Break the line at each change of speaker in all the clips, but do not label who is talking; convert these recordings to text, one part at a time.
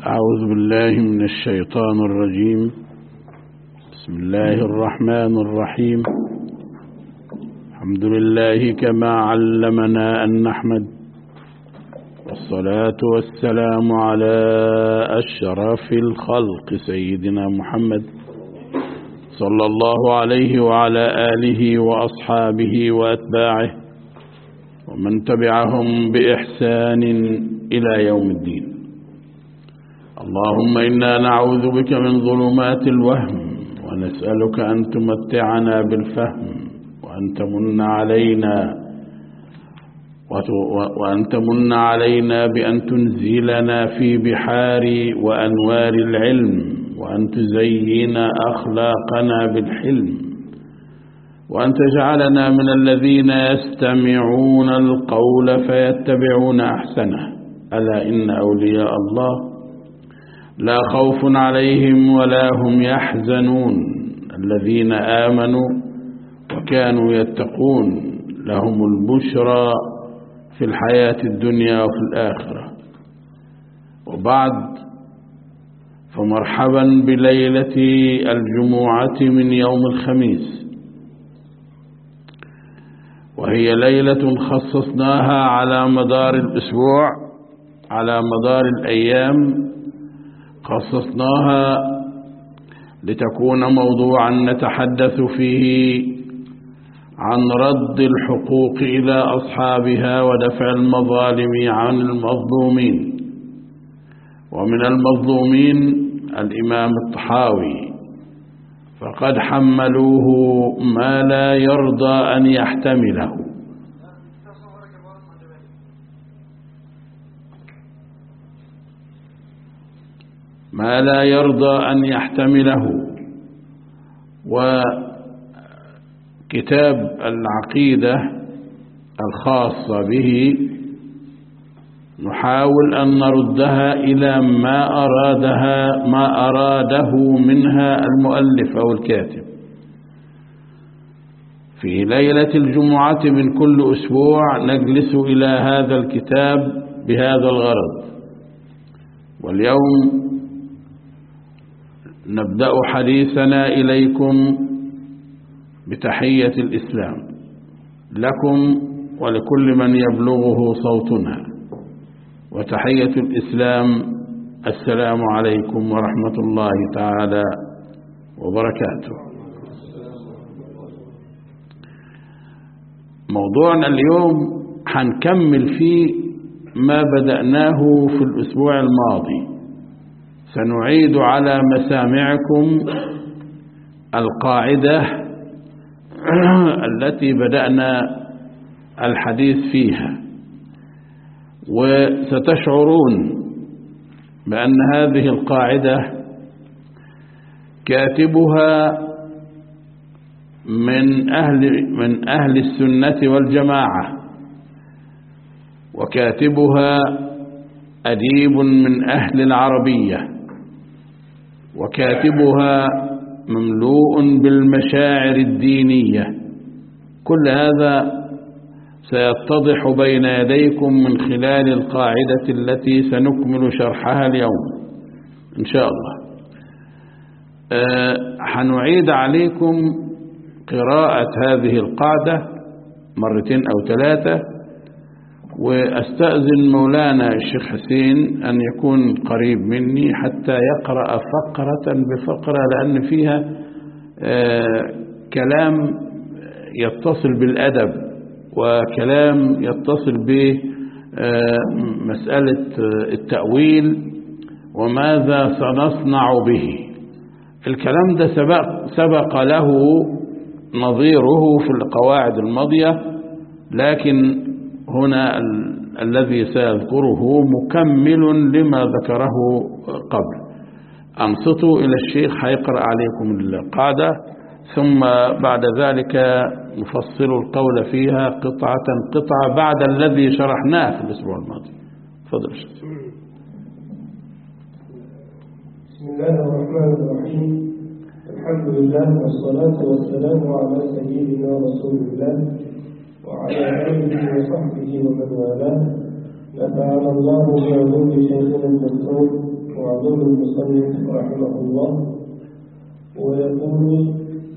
أعوذ بالله من الشيطان الرجيم بسم الله الرحمن الرحيم الحمد لله كما علمنا أن نحمد والصلاة والسلام على أشرف الخلق سيدنا محمد صلى الله عليه وعلى آله وأصحابه وأتباعه ومن تبعهم بإحسان إلى يوم الدين اللهم إنا نعوذ بك من ظلمات الوهم ونسألك أن تمتعنا بالفهم وأن تمن علينا وأن تمن علينا بأن تنزلنا في بحار وأنوار العلم وأن تزين أخلاقنا بالحلم وأن تجعلنا من الذين يستمعون القول فيتبعون أحسنه ألا إن أولياء الله لا خوف عليهم ولا هم يحزنون الذين آمنوا وكانوا يتقون لهم البشرى في الحياة الدنيا وفي الآخرة وبعد فمرحبا بليلة الجمعة من يوم الخميس وهي ليلة خصصناها على مدار الأسبوع على مدار الأيام خصصناها لتكون موضوعا نتحدث فيه عن رد الحقوق إلى أصحابها ودفع المظالم عن المظلومين ومن المظلومين الإمام الطحاوي فقد حملوه ما لا يرضى أن يحتمله ما لا يرضى أن يحتمله وكتاب العقيدة الخاصة به نحاول أن نردها إلى ما أرادها ما أراده منها المؤلف أو الكاتب في ليلة الجمعة من كل أسبوع نجلس إلى هذا الكتاب بهذا الغرض واليوم نبدأ حديثنا إليكم بتحية الإسلام لكم ولكل من يبلغه صوتنا وتحية الإسلام السلام عليكم ورحمة الله تعالى وبركاته موضوعنا اليوم حنكمل فيه ما بدأناه في الأسبوع الماضي سنعيد على مسامعكم القاعدة التي بدأنا الحديث فيها وستشعرون بأن هذه القاعدة كاتبها من أهل, من أهل السنة والجماعة وكاتبها أديب من أهل العربية وكاتبها مملوء بالمشاعر الدينية كل هذا سيتضح بين يديكم من خلال القاعدة التي سنكمل شرحها اليوم إن شاء الله أه حنعيد عليكم قراءة هذه القاعدة مرتين أو ثلاثة وأستأذن مولانا الشيخ حسين أن يكون قريب مني حتى يقرأ فقرة بفقرة لأن فيها آه كلام يتصل بالأدب وكلام يتصل بمسألة التأويل وماذا سنصنع به الكلام ده سبق, سبق له نظيره في القواعد الماضية لكن هنا ال الذي سيذكره مكمل لما ذكره قبل أنصتوا إلى الشيخ حيقرأ عليكم القاعدة ثم بعد ذلك نفصل القول فيها قطعة قطعة بعد الذي شرحناه في الأسبوع الماضي تفضل الشيخ
بسم الله الرحمن الرحيم الحمد لله والصلاة والسلام على سيدنا رسول الله وعلى آله وصحبه ومن والاه نفعنا الله بعلوم شيخنا الدكتور معظم المصنف رحمه الله ويقول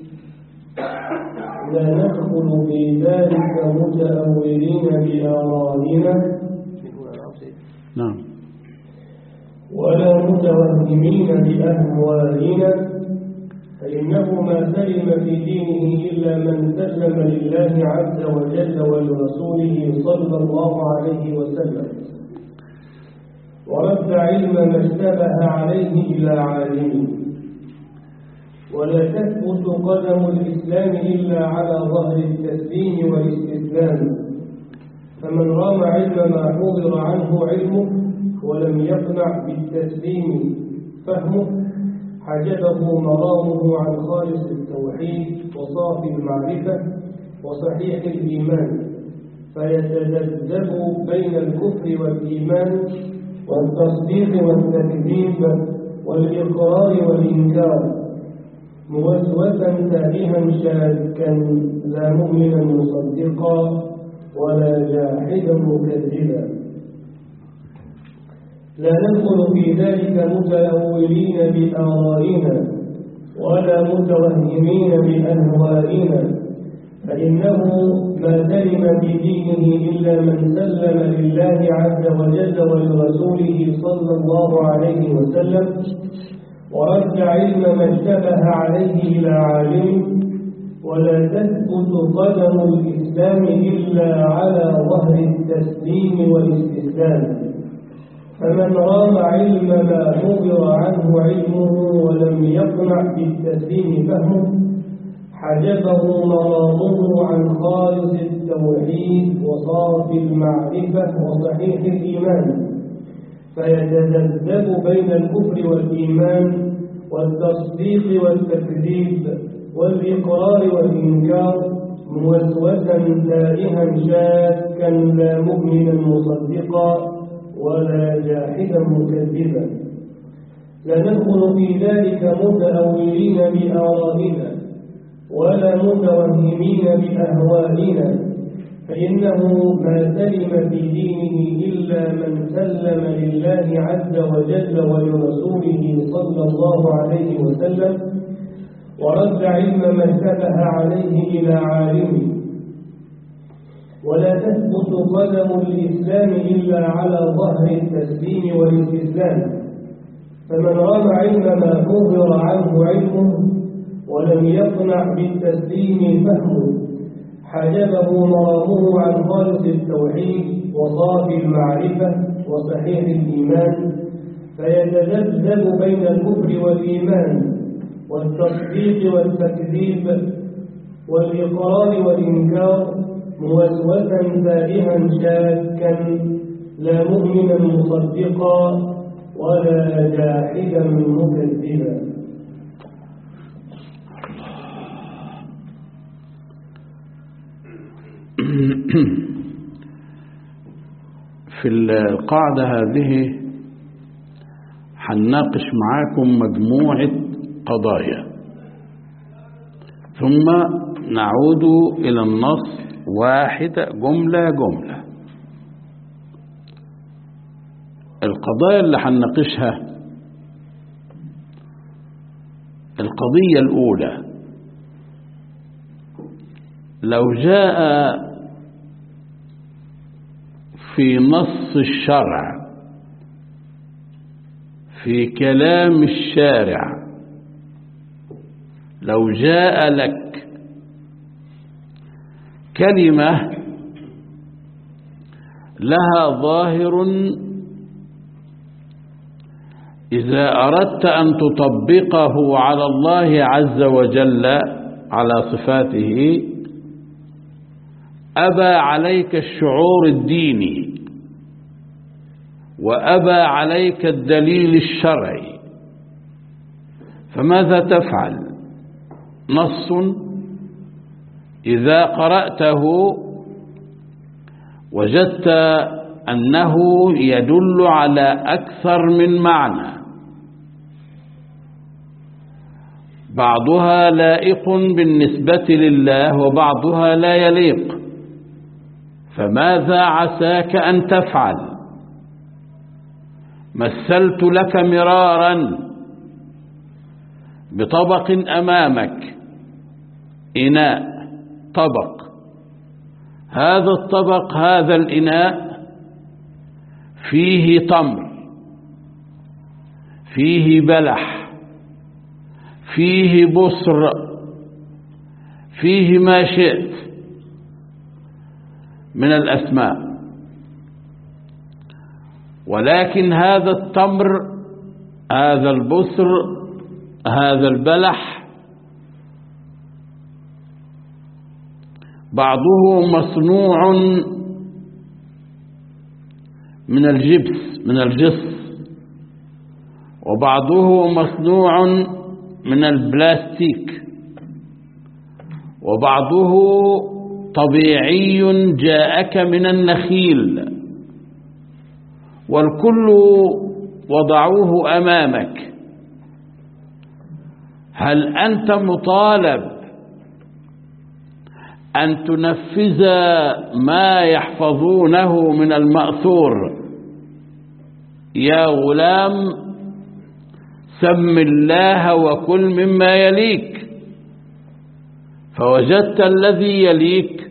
لا ندخل في ذلك متأولين بآرائنا
نعم
ولا متوهمين بأهوالنا فإنه ما سلم في دينه إلا من سلم لله عز وجل ولرسوله صلى الله عليه وسلم ورد علم ما اشتبه عليه إلى عالمه ولا تثبت قدم الإسلام إلا على ظهر التسليم والاستسلام فمن رام علم ما حضر عنه علمه ولم يقنع بالتسليم فهمه حجبه مرامه عن خالص التوحيد وصافي المعرفة وصحيح الإيمان فيتذبذب بين الكفر والإيمان والتصديق والتكذيب والإقرار والإنكار موسوسا تائها شاكا لا مؤمنا مصدقا ولا جاحدا مكذبا لا ندخل في ذلك متأولين بآرائنا ولا متوهمين بأهوائنا فإنه ما سلم بدينه إلا من سلم لله عز وجل ولرسوله صلى الله عليه وسلم ورد علم ما اشتبه عليه إلى عالم ولا تثبت قدم الإسلام إلا على ظهر التسليم والاستسلام فمن رام علم ما حضر عنه علمه ولم يقنع بالتسليم فهمه حجبه مرامه عن خالص التوحيد وصافي المعرفة وصحيح الإيمان فيتذبذب بين الكفر والإيمان والتصديق والتكذيب والإقرار والإنكار موسوسا تائها شاكا لا مؤمنا مصدقا ولا جاحدا مكذبا لا ندخل في ذلك متأولين بآرائنا ولا متوهمين بأهوالنا فإنه ما سلم في دينه إلا من سلم لله عز وجل ولرسوله صلى الله عليه وسلم ورد علم ما اشتبه عليه إلى عالمه ولا تثبت قدم الإسلام إلا على ظهر التسليم والاستسلام فمن رام علم ما حضر عنه علمه ولم يقنع بالتسليم فهمه حجبه مرامه عن خالص التوحيد وصافي المعرفة وصحيح الإيمان فيتذبذب بين الكفر والإيمان والتصديق والتكذيب والإقرار والإنكار موسوسا تائها شاكا لا مؤمنا مصدقا ولا جاحدا مكذبا
في القاعدة هذه هنناقش معاكم مجموعة قضايا ثم نعود إلى النص واحدة جملة جملة القضايا اللي هنناقشها القضية الأولى لو جاء في نص الشرع في كلام الشارع لو جاء لك كلمة لها ظاهر إذا أردت أن تطبقه على الله عز وجل على صفاته أبى عليك الشعور الديني وأبى عليك الدليل الشرعي فماذا تفعل نص إذا قرأته وجدت أنه يدل على أكثر من معنى بعضها لائق بالنسبة لله وبعضها لا يليق فماذا عساك أن تفعل مثلت لك مرارا بطبق أمامك إناء طبق هذا الطبق هذا الإناء فيه تمر فيه بلح فيه بصر فيه ما شئت من الأسماء ولكن هذا التمر هذا البصر هذا البلح بعضه مصنوع من الجبس من الجص وبعضه مصنوع من البلاستيك وبعضه طبيعي جاءك من النخيل والكل وضعوه أمامك هل أنت مطالب أن تنفذ ما يحفظونه من المأثور يا غلام سم الله وكل مما يليك فوجدت الذي يليك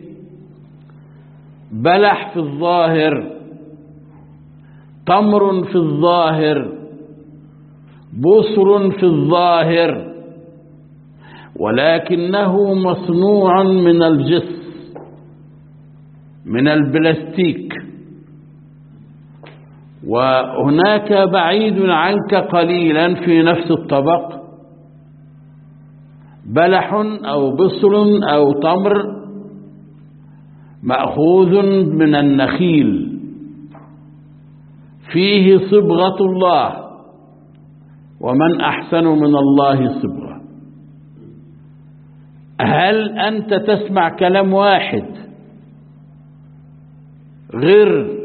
بلح في الظاهر تمر في الظاهر بصر في الظاهر ولكنه مصنوع من الجص من البلاستيك وهناك بعيد عنك قليلا في نفس الطبق بلح أو بصر أو تمر مأخوذ من النخيل فيه صبغة الله ومن أحسن من الله صبغة هل أنت تسمع كلام واحد غير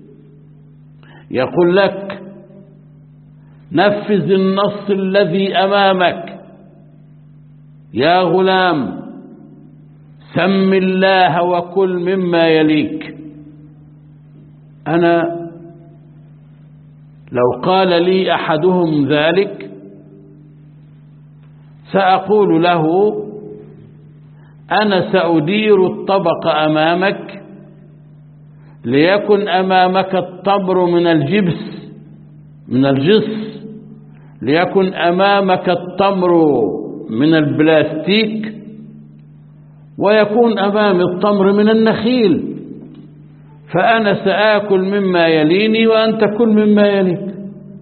يقول لك نفذ النص الذي أمامك يا غلام سم الله وكل مما يليك أنا لو قال لي أحدهم ذلك سأقول له أنا سأدير الطبق أمامك ليكن أمامك التمر من الجبس من الجص ليكن أمامك التمر من البلاستيك ويكون أمام التمر من النخيل فأنا سآكل مما يليني وأنت كل مما يليك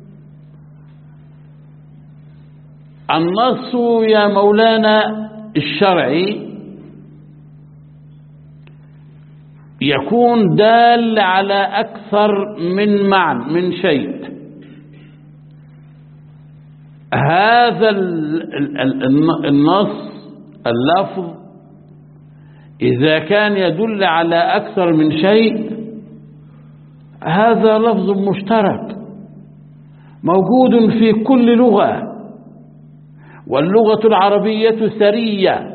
النص يا مولانا الشرعي يكون دال على أكثر من معنى من شيء هذا النص اللفظ إذا كان يدل على أكثر من شيء هذا لفظ مشترك موجود في كل لغة واللغة العربية سرية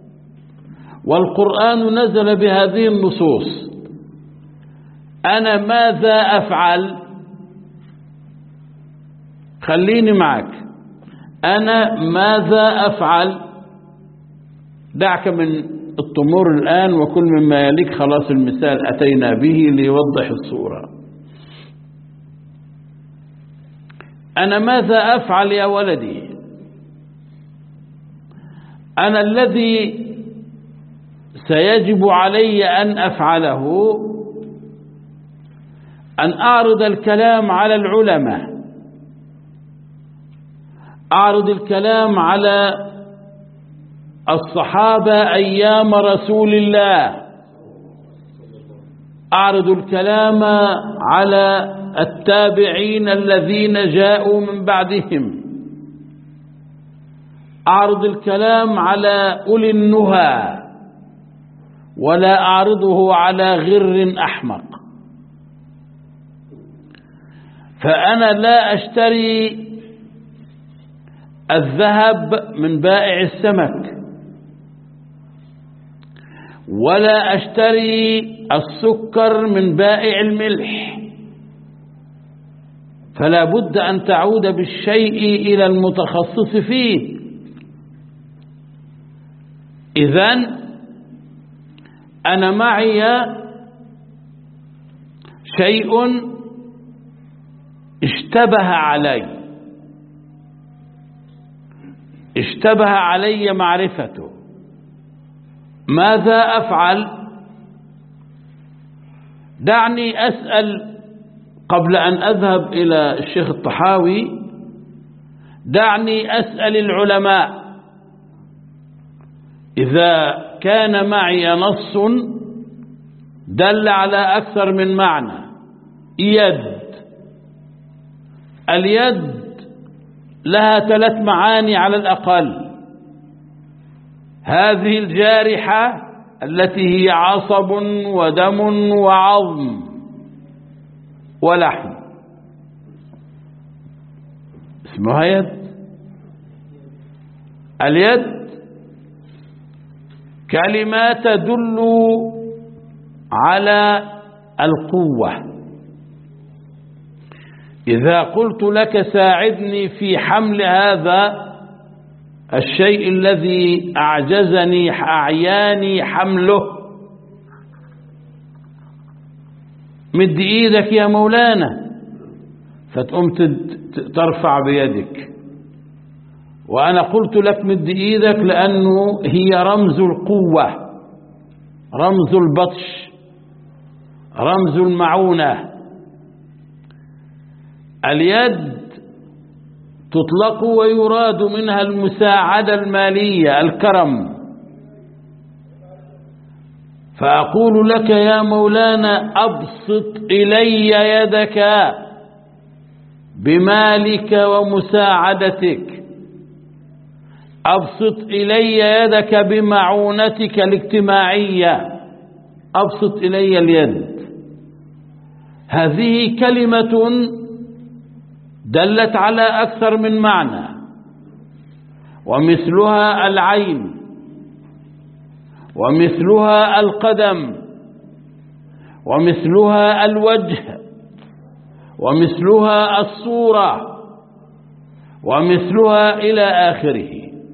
والقرآن نزل بهذه النصوص أنا ماذا أفعل خليني معك أنا ماذا أفعل دعك من التمور الآن وكل مما يليك خلاص المثال أتينا به ليوضح الصورة أنا ماذا أفعل يا ولدي أنا الذي سيجب علي أن أفعله أن أعرض الكلام على العلماء أعرض الكلام على الصحابة أيام رسول الله أعرض الكلام على التابعين الذين جاءوا من بعدهم أعرض الكلام على أولي النهى ولا أعرضه على غر أحمق فأنا لا أشتري الذهب من بائع السمك ولا أشتري السكر من بائع الملح فلا بد أن تعود بالشيء إلى المتخصص فيه إذن أنا معي شيء اشتبه علي اشتبه علي معرفته ماذا أفعل دعني أسأل قبل أن أذهب إلى الشيخ الطحاوي دعني أسأل العلماء إذا كان معي نص دل على أكثر من معنى يد اليد لها ثلاث معاني على الأقل هذه الجارحة التي هي عصب ودم وعظم ولحم اسمها يد اليد كلمة تدل على القوة إذا قلت لك ساعدني في حمل هذا الشيء الذي أعجزني أعياني حمله مد إيدك يا مولانا فتقوم ترفع بيدك وأنا قلت لك مد إيدك لأنه هي رمز القوة رمز البطش رمز المعونة اليد تطلق ويراد منها المساعدة المالية الكرم فأقول لك يا مولانا أبسط إلي يدك بمالك ومساعدتك أبسط إلي يدك بمعونتك الاجتماعية أبسط إلي اليد هذه كلمة دلت على أكثر من معنى ومثلها العين ومثلها القدم ومثلها الوجه ومثلها الصورة ومثلها إلى آخره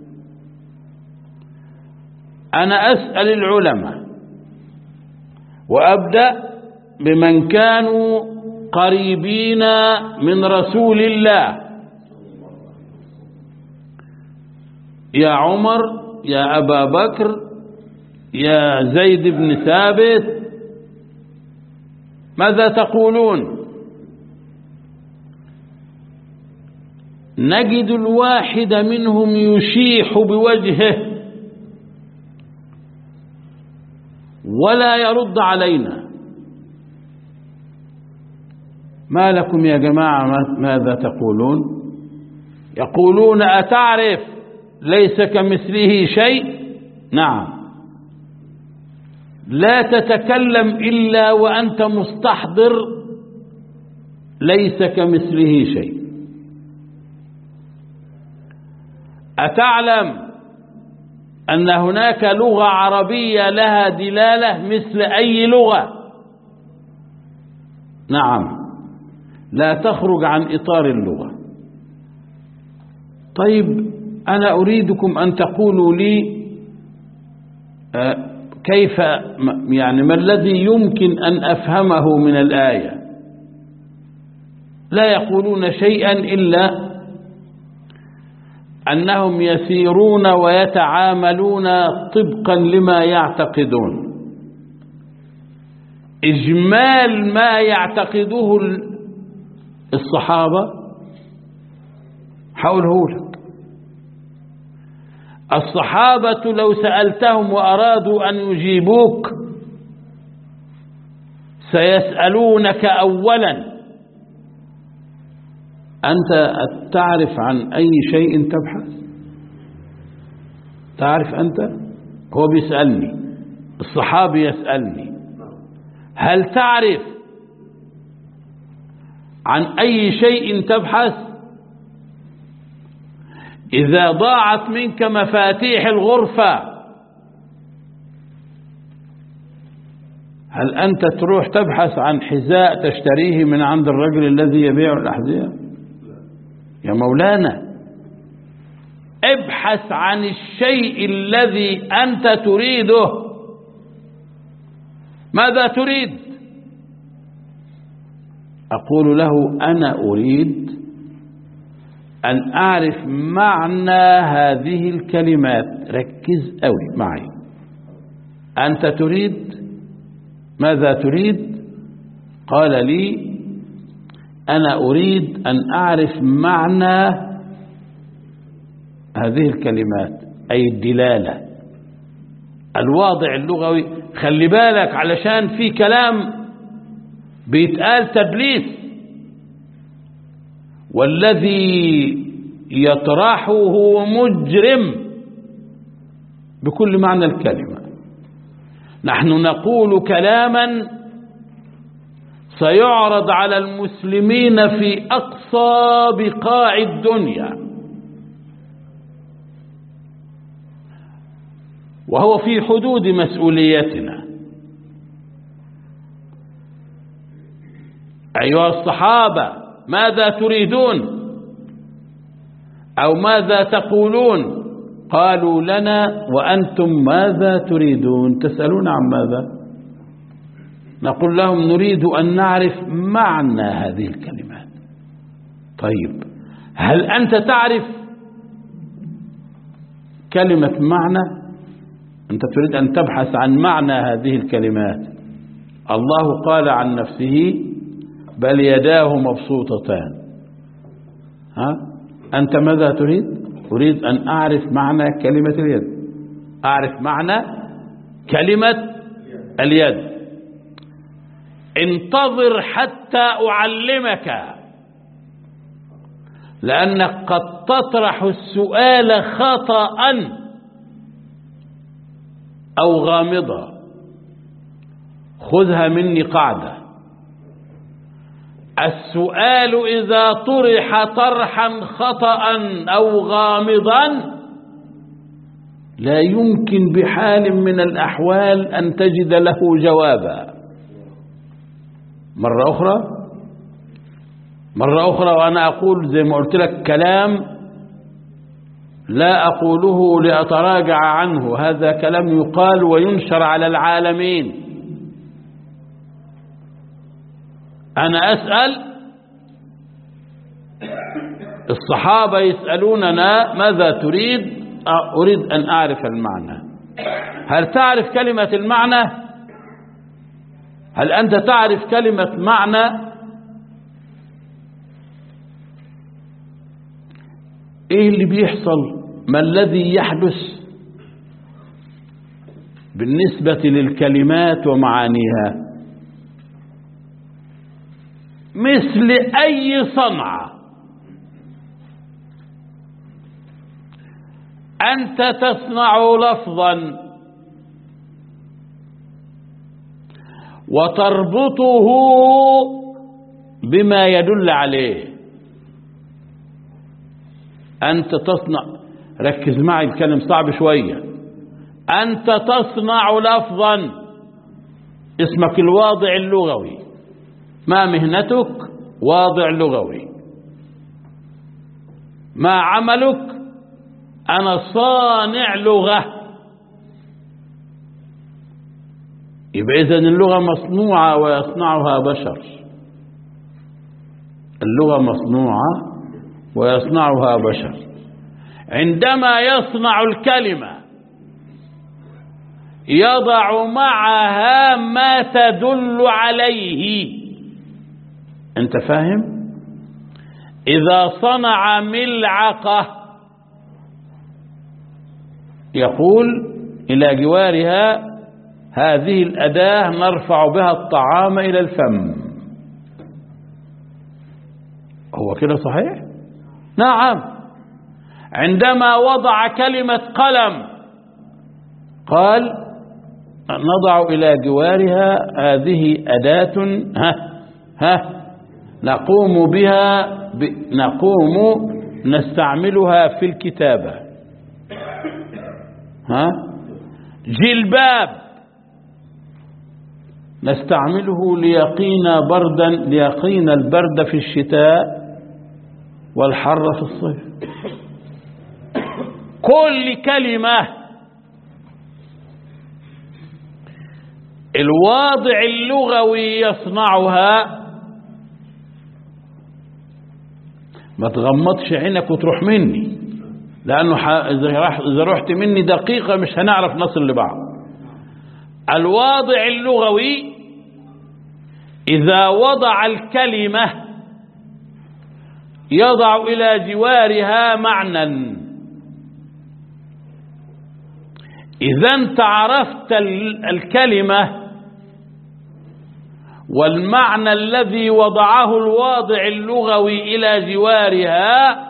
أنا أسأل العلماء وأبدأ بمن كانوا قريبين من رسول الله يا عمر يا أبا بكر يا زيد بن ثابت ماذا تقولون نجد الواحد منهم يشيح بوجهه ولا يرد علينا ما لكم يا جماعة ماذا تقولون يقولون أتعرف ليس كمثله شيء نعم لا تتكلم إلا وأنت مستحضر ليس كمثله شيء أتعلم أن هناك لغة عربية لها دلالة مثل أي لغة نعم لا تخرج عن إطار اللغة طيب أنا أريدكم أن تقولوا لي كيف يعني ما الذي يمكن أن أفهمه من الآية لا يقولون شيئا إلا أنهم يسيرون ويتعاملون طبقا لما يعتقدون إجمال ما يعتقده الصحابة حوله لك الصحابة لو سألتهم وأرادوا أن يجيبوك سيسألونك أولا أنت تعرف عن أي شيء تبحث تعرف أنت هو بيسألني الصحابي يسألني هل تعرف عن أي شيء تبحث إذا ضاعت منك مفاتيح الغرفة هل أنت تروح تبحث عن حذاء تشتريه من عند الرجل الذي يبيع الأحذية يا مولانا ابحث عن الشيء الذي أنت تريده ماذا تريد أقول له أنا أريد أن أعرف معنى هذه الكلمات ركز أوي معي أنت تريد ماذا تريد قال لي أنا أريد أن أعرف معنى هذه الكلمات أي الدلالة الواضع اللغوي خلي بالك علشان في كلام بيتقال تدليس والذي يطرحه مجرم بكل معنى الكلمة نحن نقول كلاما سيعرض على المسلمين في أقصى بقاع الدنيا وهو في حدود مسؤوليتنا أيها الصحابة ماذا تريدون أو ماذا تقولون قالوا لنا وأنتم ماذا تريدون تسألون عن ماذا نقول لهم نريد أن نعرف معنى هذه الكلمات طيب هل أنت تعرف كلمة معنى أنت تريد أن تبحث عن معنى هذه الكلمات الله قال عن نفسه بل يداه مبسوطتان ها أنت ماذا تريد أريد أن أعرف معنى كلمة اليد أعرف معنى كلمة اليد انتظر حتى أعلمك لأنك قد تطرح السؤال خطأ أو غامضة خذها مني قاعدة السؤال إذا طرح طرحا خطأ أو غامضا لا يمكن بحال من الأحوال أن تجد له جوابا مرة أخرى مرة أخرى وأنا أقول زي ما قلت لك كلام لا أقوله لأتراجع عنه هذا كلام يقال وينشر على العالمين أنا أسأل الصحابة يسألوننا ماذا تريد أريد أن أعرف المعنى هل تعرف كلمة المعنى هل أنت تعرف كلمة معنى إيه اللي بيحصل ما الذي يحدث بالنسبة للكلمات ومعانيها مثل أي صنعة أنت تصنع لفظا وتربطه بما يدل عليه أنت تصنع ركز معي الكلام صعب شوية أنت تصنع لفظا اسمك الواضع اللغوي ما مهنتك واضع لغوي ما عملك أنا صانع لغة يبقى إذن اللغة مصنوعة ويصنعها بشر اللغة مصنوعة ويصنعها بشر عندما يصنع الكلمة يضع معها ما تدل عليه انت فاهم اذا صنع ملعقة يقول الى جوارها هذه الاداة نرفع بها الطعام الى الفم هو كده صحيح نعم عندما وضع كلمة قلم قال نضع إلى جوارها هذه أداة ها ها نقوم بها ب نقوم نستعملها في الكتابة ها جلباب نستعمله ليقينا بردا ليقينا البرد في الشتاء والحر في الصيف كل كلمة الواضع اللغوي يصنعها ما تغمضش عينك وتروح مني لأنه ح... إذا رح- إذا رحت مني دقيقة مش هنعرف نصل لبعض الواضع اللغوي إذا وضع الكلمة يضع إلى جوارها معنى إذا أنت عرفت ال- الكلمة والمعنى الذي وضعه الواضع اللغوي إلى جوارها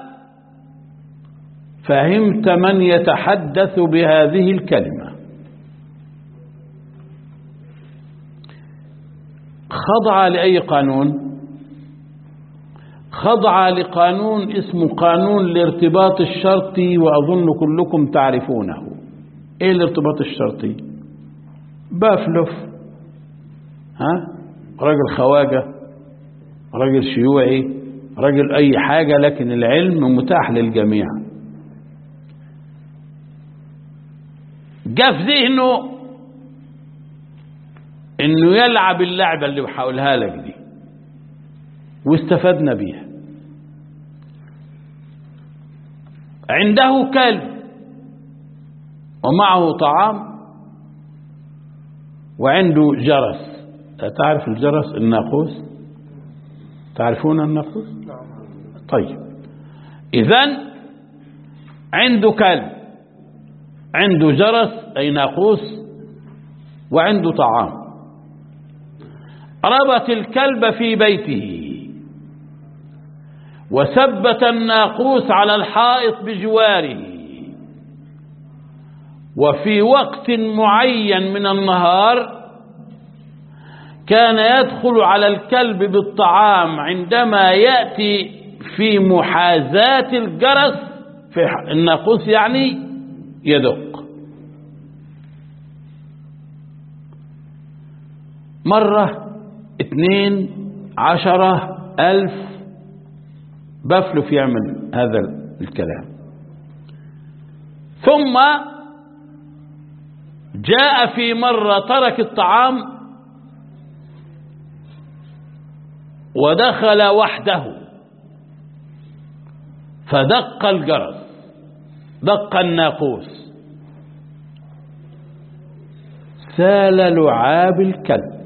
فهمت من يتحدث بهذه الكلمة خضع لأي قانون خضع لقانون اسمه قانون الارتباط الشرطي وأظن كلكم تعرفونه ايه الارتباط الشرطي بافلوف ها راجل خواجة راجل شيوعي راجل أي حاجة لكن العلم متاح للجميع جاء في ذهنه انه يلعب اللعبة اللي بحاولها لك دي واستفدنا بيها عنده كلب ومعه طعام وعنده جرس تعرف الجرس الناقوس تعرفون الناقوس طيب اذا عنده كلب عنده جرس أي ناقوس وعنده طعام ربط الكلب في بيته وثبت الناقوس على الحائط بجواره وفي وقت معين من النهار كان يدخل على الكلب بالطعام عندما يأتي في محاذاة الجرس في الناقوس يعني يدق مرة اثنين عشرة ألف بفلف يعمل هذا الكلام ثم جاء في مرة ترك الطعام ودخل وحده فدق الجرس دق الناقوس سال لعاب الكلب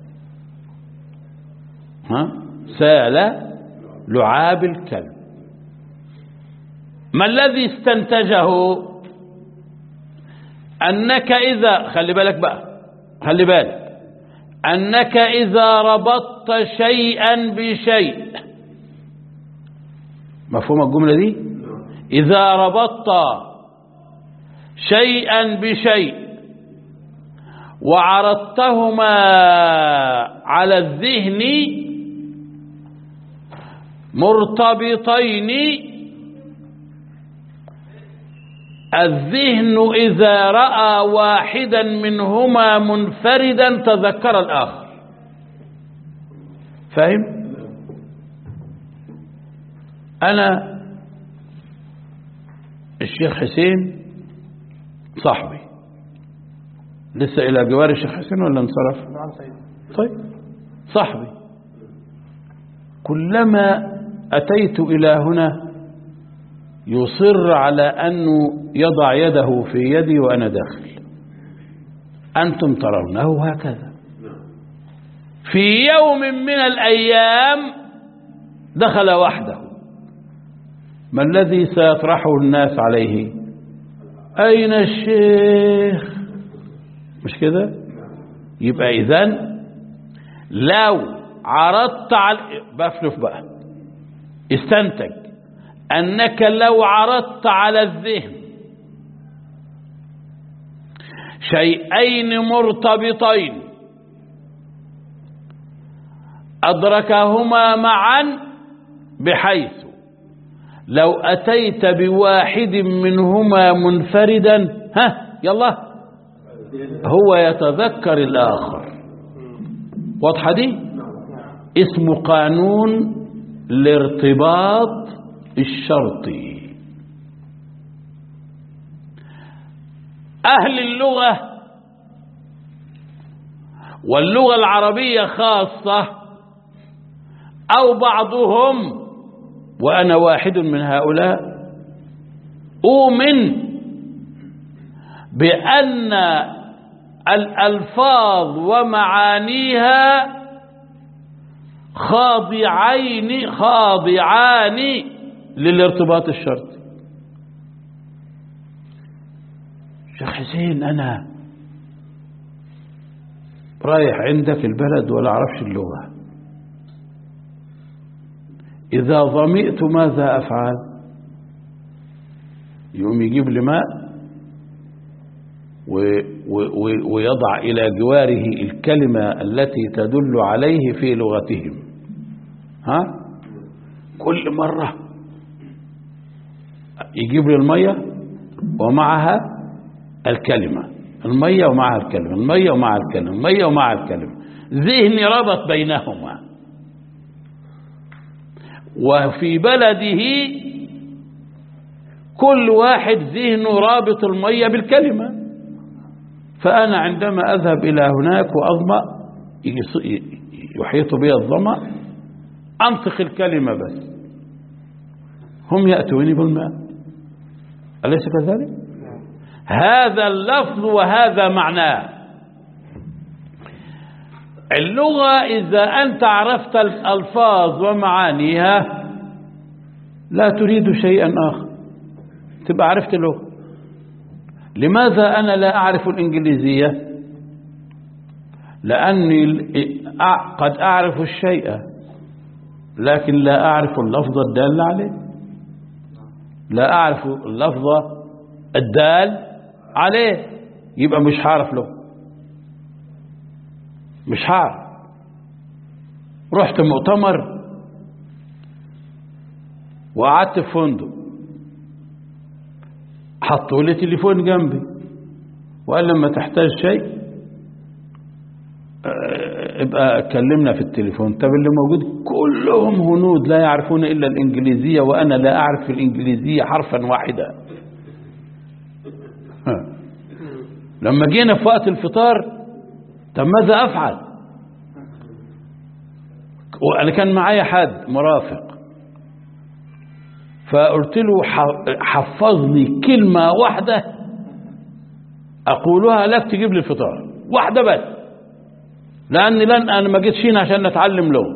ها سال لعاب الكلب ما الذي استنتجه أنك إذا خلي بالك بقى خلي بالك أنك إذا ربطت شيئا بشيء مفهوم الجملة دي إذا ربطت شيئا بشيء وعرضتهما على الذهن مرتبطين الذهن إذا رأى واحدا منهما منفردا تذكر الآخر فاهم أنا الشيخ حسين صاحبي لسه إلى جوار الشيخ حسين ولا انصرف
نعم سيدي
طيب صاحبي كلما أتيت إلى هنا يصر على أنه يضع يده في يدي وأنا داخل أنتم ترونه هكذا في يوم من الأيام دخل وحده ما الذي سيطرحه الناس عليه أين الشيخ مش كده يبقى إذن لو عرضت على بفلف بقى استنتج أنك لو عرضت على الذهن شيئين مرتبطين أدركهما معا بحيث لو أتيت بواحد منهما منفردا ها يلا هو يتذكر الآخر واضحة دي اسمه قانون الارتباط الشرطي أهل اللغة واللغة العربية خاصة أو بعضهم وأنا واحد من هؤلاء أؤمن بأن الألفاظ ومعانيها خاضعين خاضعان للارتباط الشرطي شيخ حسين أنا رايح عندك البلد ولا أعرفش اللغة إذا ظمئت ماذا أفعل يقوم يجيب لي ماء ويضع إلى جواره الكلمة التي تدل عليه في لغتهم ها كل مرة يجيب لي المية ومعها الكلمة المية ومعها الكلمة المية ومعها الكلمة المية ومعها الكلمة ذهني ربط بينهما وفي بلده كل واحد ذهنه رابط المية بالكلمة فأنا عندما أذهب إلى هناك وأظمأ يحيط بي الظمأ أنطق الكلمة بس هم يأتوني بالماء أليس كذلك؟ هذا اللفظ وهذا معناه اللغة إذا أنت عرفت الألفاظ ومعانيها لا تريد شيئا آخر تبقى عرفت اللغة لماذا أنا لا أعرف الإنجليزية لأني قد أعرف الشيء لكن لا أعرف اللفظ الدال عليه لا أعرف اللفظ الدال عليه يبقى مش هعرف له مش هعرف رحت مؤتمر وقعدت في فندق حطوا لي تليفون جنبي وقال لما تحتاج شيء ابقى كلمنا في التليفون طب اللي موجود كلهم هنود لا يعرفون إلا الإنجليزية وأنا لا أعرف في الإنجليزية حرفا واحدا لما جينا في وقت الفطار طب ماذا أفعل وأنا كان معايا حد مرافق فقلت له حفظني كلمة واحدة أقولها لك تجيب لي الفطار واحدة بس لأني لن أنا ما جيتش هنا عشان نتعلم له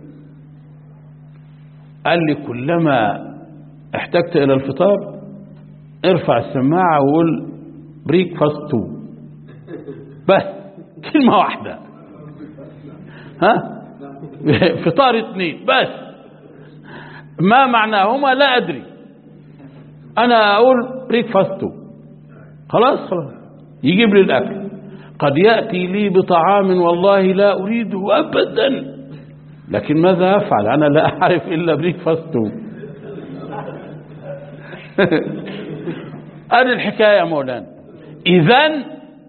قال لي كلما احتجت إلى الفطار ارفع السماعة وقول بريك فاست تو بس كلمة واحدة ها فطار اثنين بس ما معناهما لا أدري أنا أقول بريك فاست تو خلاص خلاص يجيب لي الأكل قد يأتي لي بطعام والله لا أريده أبدا لكن ماذا أفعل أنا لا أعرف إلا بريك فاست هذه الحكاية يا مولانا إذا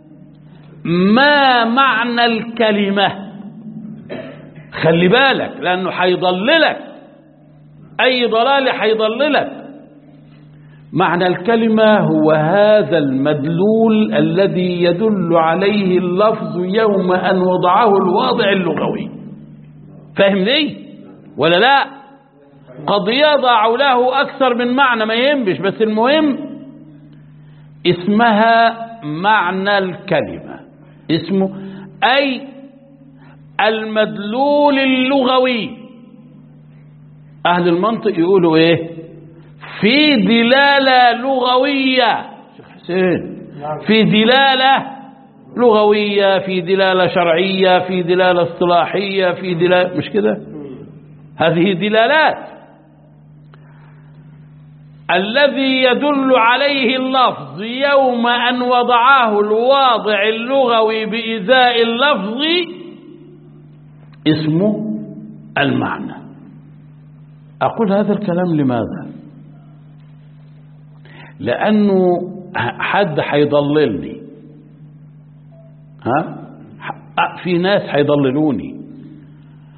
ما معنى الكلمة خلي بالك لأنه حيضللك أي ضلال حيضللك معنى الكلمة هو هذا المدلول الذي يدل عليه اللفظ يوم أن وضعه الواضع اللغوي فاهم ليه ولا لا قد يضع له أكثر من معنى ما ينبش بس المهم اسمها معنى الكلمة اسمه أي المدلول اللغوي أهل المنطق يقولوا إيه في دلالة لغوية شيخ حسين في دلالة لغوية في دلالة شرعية في دلالة اصطلاحية في دلالة مش كده هذه دلالات الذي يدل عليه اللفظ يوم أن وضعه الواضع اللغوي بإزاء اللفظ اسمه المعنى أقول هذا الكلام لماذا لأنه حد حيضللني ها في ناس حيضللوني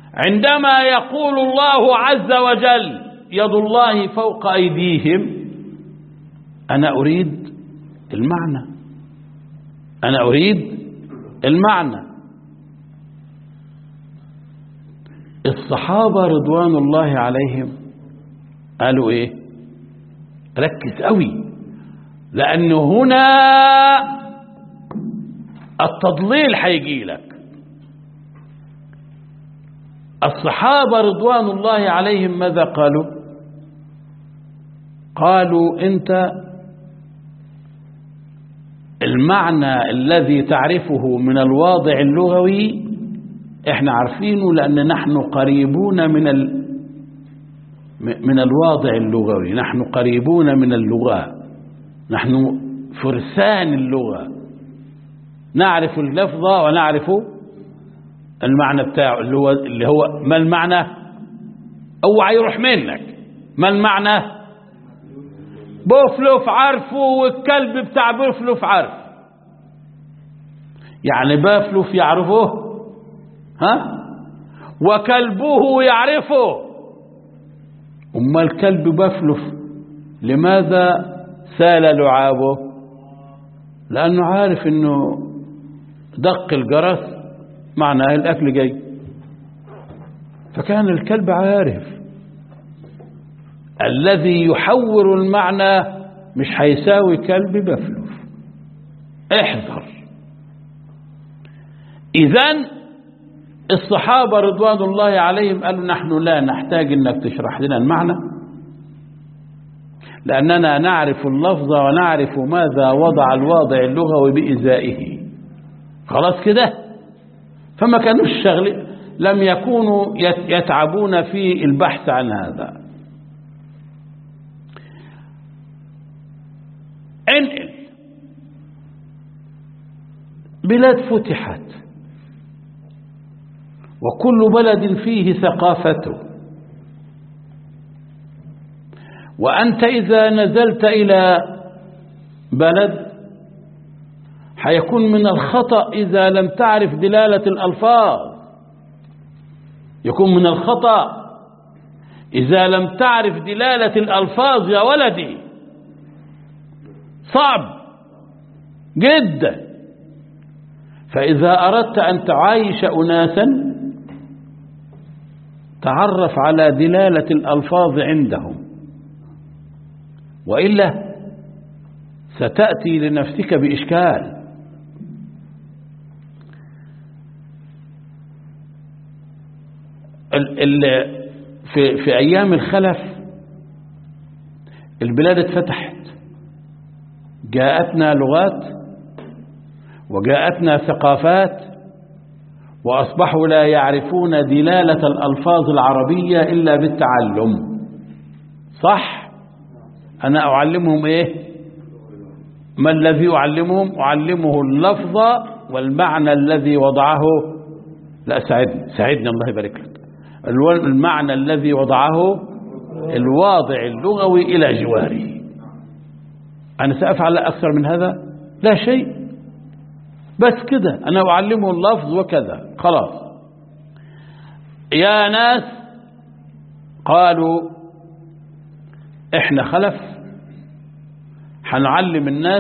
عندما يقول الله عز وجل يد الله فوق أيديهم أنا أريد المعنى أنا أريد المعنى الصحابة رضوان الله عليهم قالوا إيه ركز قوي لأنه هنا التضليل هيجي لك الصحابة رضوان الله عليهم ماذا قالوا قالوا أنت المعنى الذي تعرفه من الواضع اللغوي احنا عارفينه لأن نحن قريبون من ال من الواضع اللغوي نحن قريبون من اللغة نحن فرسان اللغة نعرف اللفظ ونعرف المعنى بتاعه اللي هو اللي هو ما المعنى اوعى يروح منك ما المعنى بوفلوف عارفه والكلب بتاع بوفلوف عارف يعني بافلوف يعرفه ها وكلبه يعرفه أما الكلب بافلوف لماذا سال لعابه لأنه عارف أنه دق الجرس معناه الأكل جاي فكان الكلب عارف الذي يحور المعنى مش هيساوي كلب بفلوف احذر إذن الصحابة رضوان الله عليهم قالوا نحن لا نحتاج انك تشرح لنا المعنى لأننا نعرف اللفظ ونعرف ماذا وضع الواضع اللغوي بإزائه خلاص كده فما كانوش شغل لم يكونوا يتعبون في البحث عن هذا انقل بلاد فتحت وكل بلد فيه ثقافته وأنت إذا نزلت إلى بلد حيكون من الخطأ إذا لم تعرف دلالة الألفاظ يكون من الخطأ إذا لم تعرف دلالة الألفاظ يا ولدي صعب جدا فإذا أردت أن تعايش أناسا تعرف على دلالة الألفاظ عندهم وإلا ستأتي لنفسك بإشكال ال ال في, في أيام الخلف البلاد اتفتحت جاءتنا لغات وجاءتنا ثقافات وأصبحوا لا يعرفون دلالة الألفاظ العربية إلا بالتعلم صح أنا أعلمهم إيه ما الذي أعلمهم أعلمه اللفظ والمعنى الذي وضعه لا ساعدني ساعدني الله يبارك لك المعنى الذي وضعه الواضع اللغوي إلى جواره أنا سأفعل أكثر من هذا لا شيء بس كده أنا أعلمه اللفظ وكذا خلاص يا ناس قالوا احنا خلف هنعلم الناس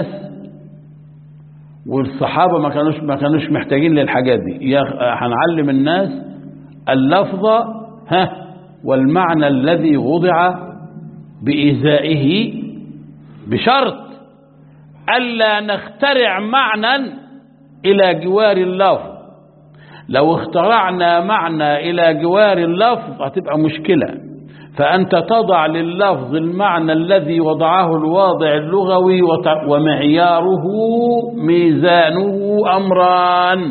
والصحابة ما كانوش ما كانوش محتاجين للحاجات دي هنعلم الناس اللفظ ها والمعنى الذي وضع بإزائه بشرط ألا نخترع معنى إلى جوار اللفظ لو اخترعنا معنى إلى جوار اللفظ هتبقى مشكلة فأنت تضع لللفظ المعنى الذي وضعه الواضع اللغوي ومعياره ميزانه أمران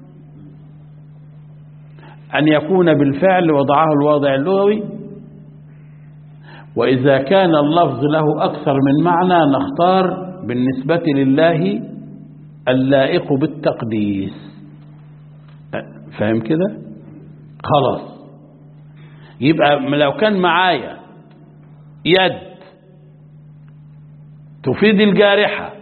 أن يكون بالفعل وضعه الواضع اللغوي وإذا كان اللفظ له أكثر من معنى نختار بالنسبة لله اللائق بالتقديس فاهم كده خلاص يبقى لو كان معايا يد تفيد الجارحة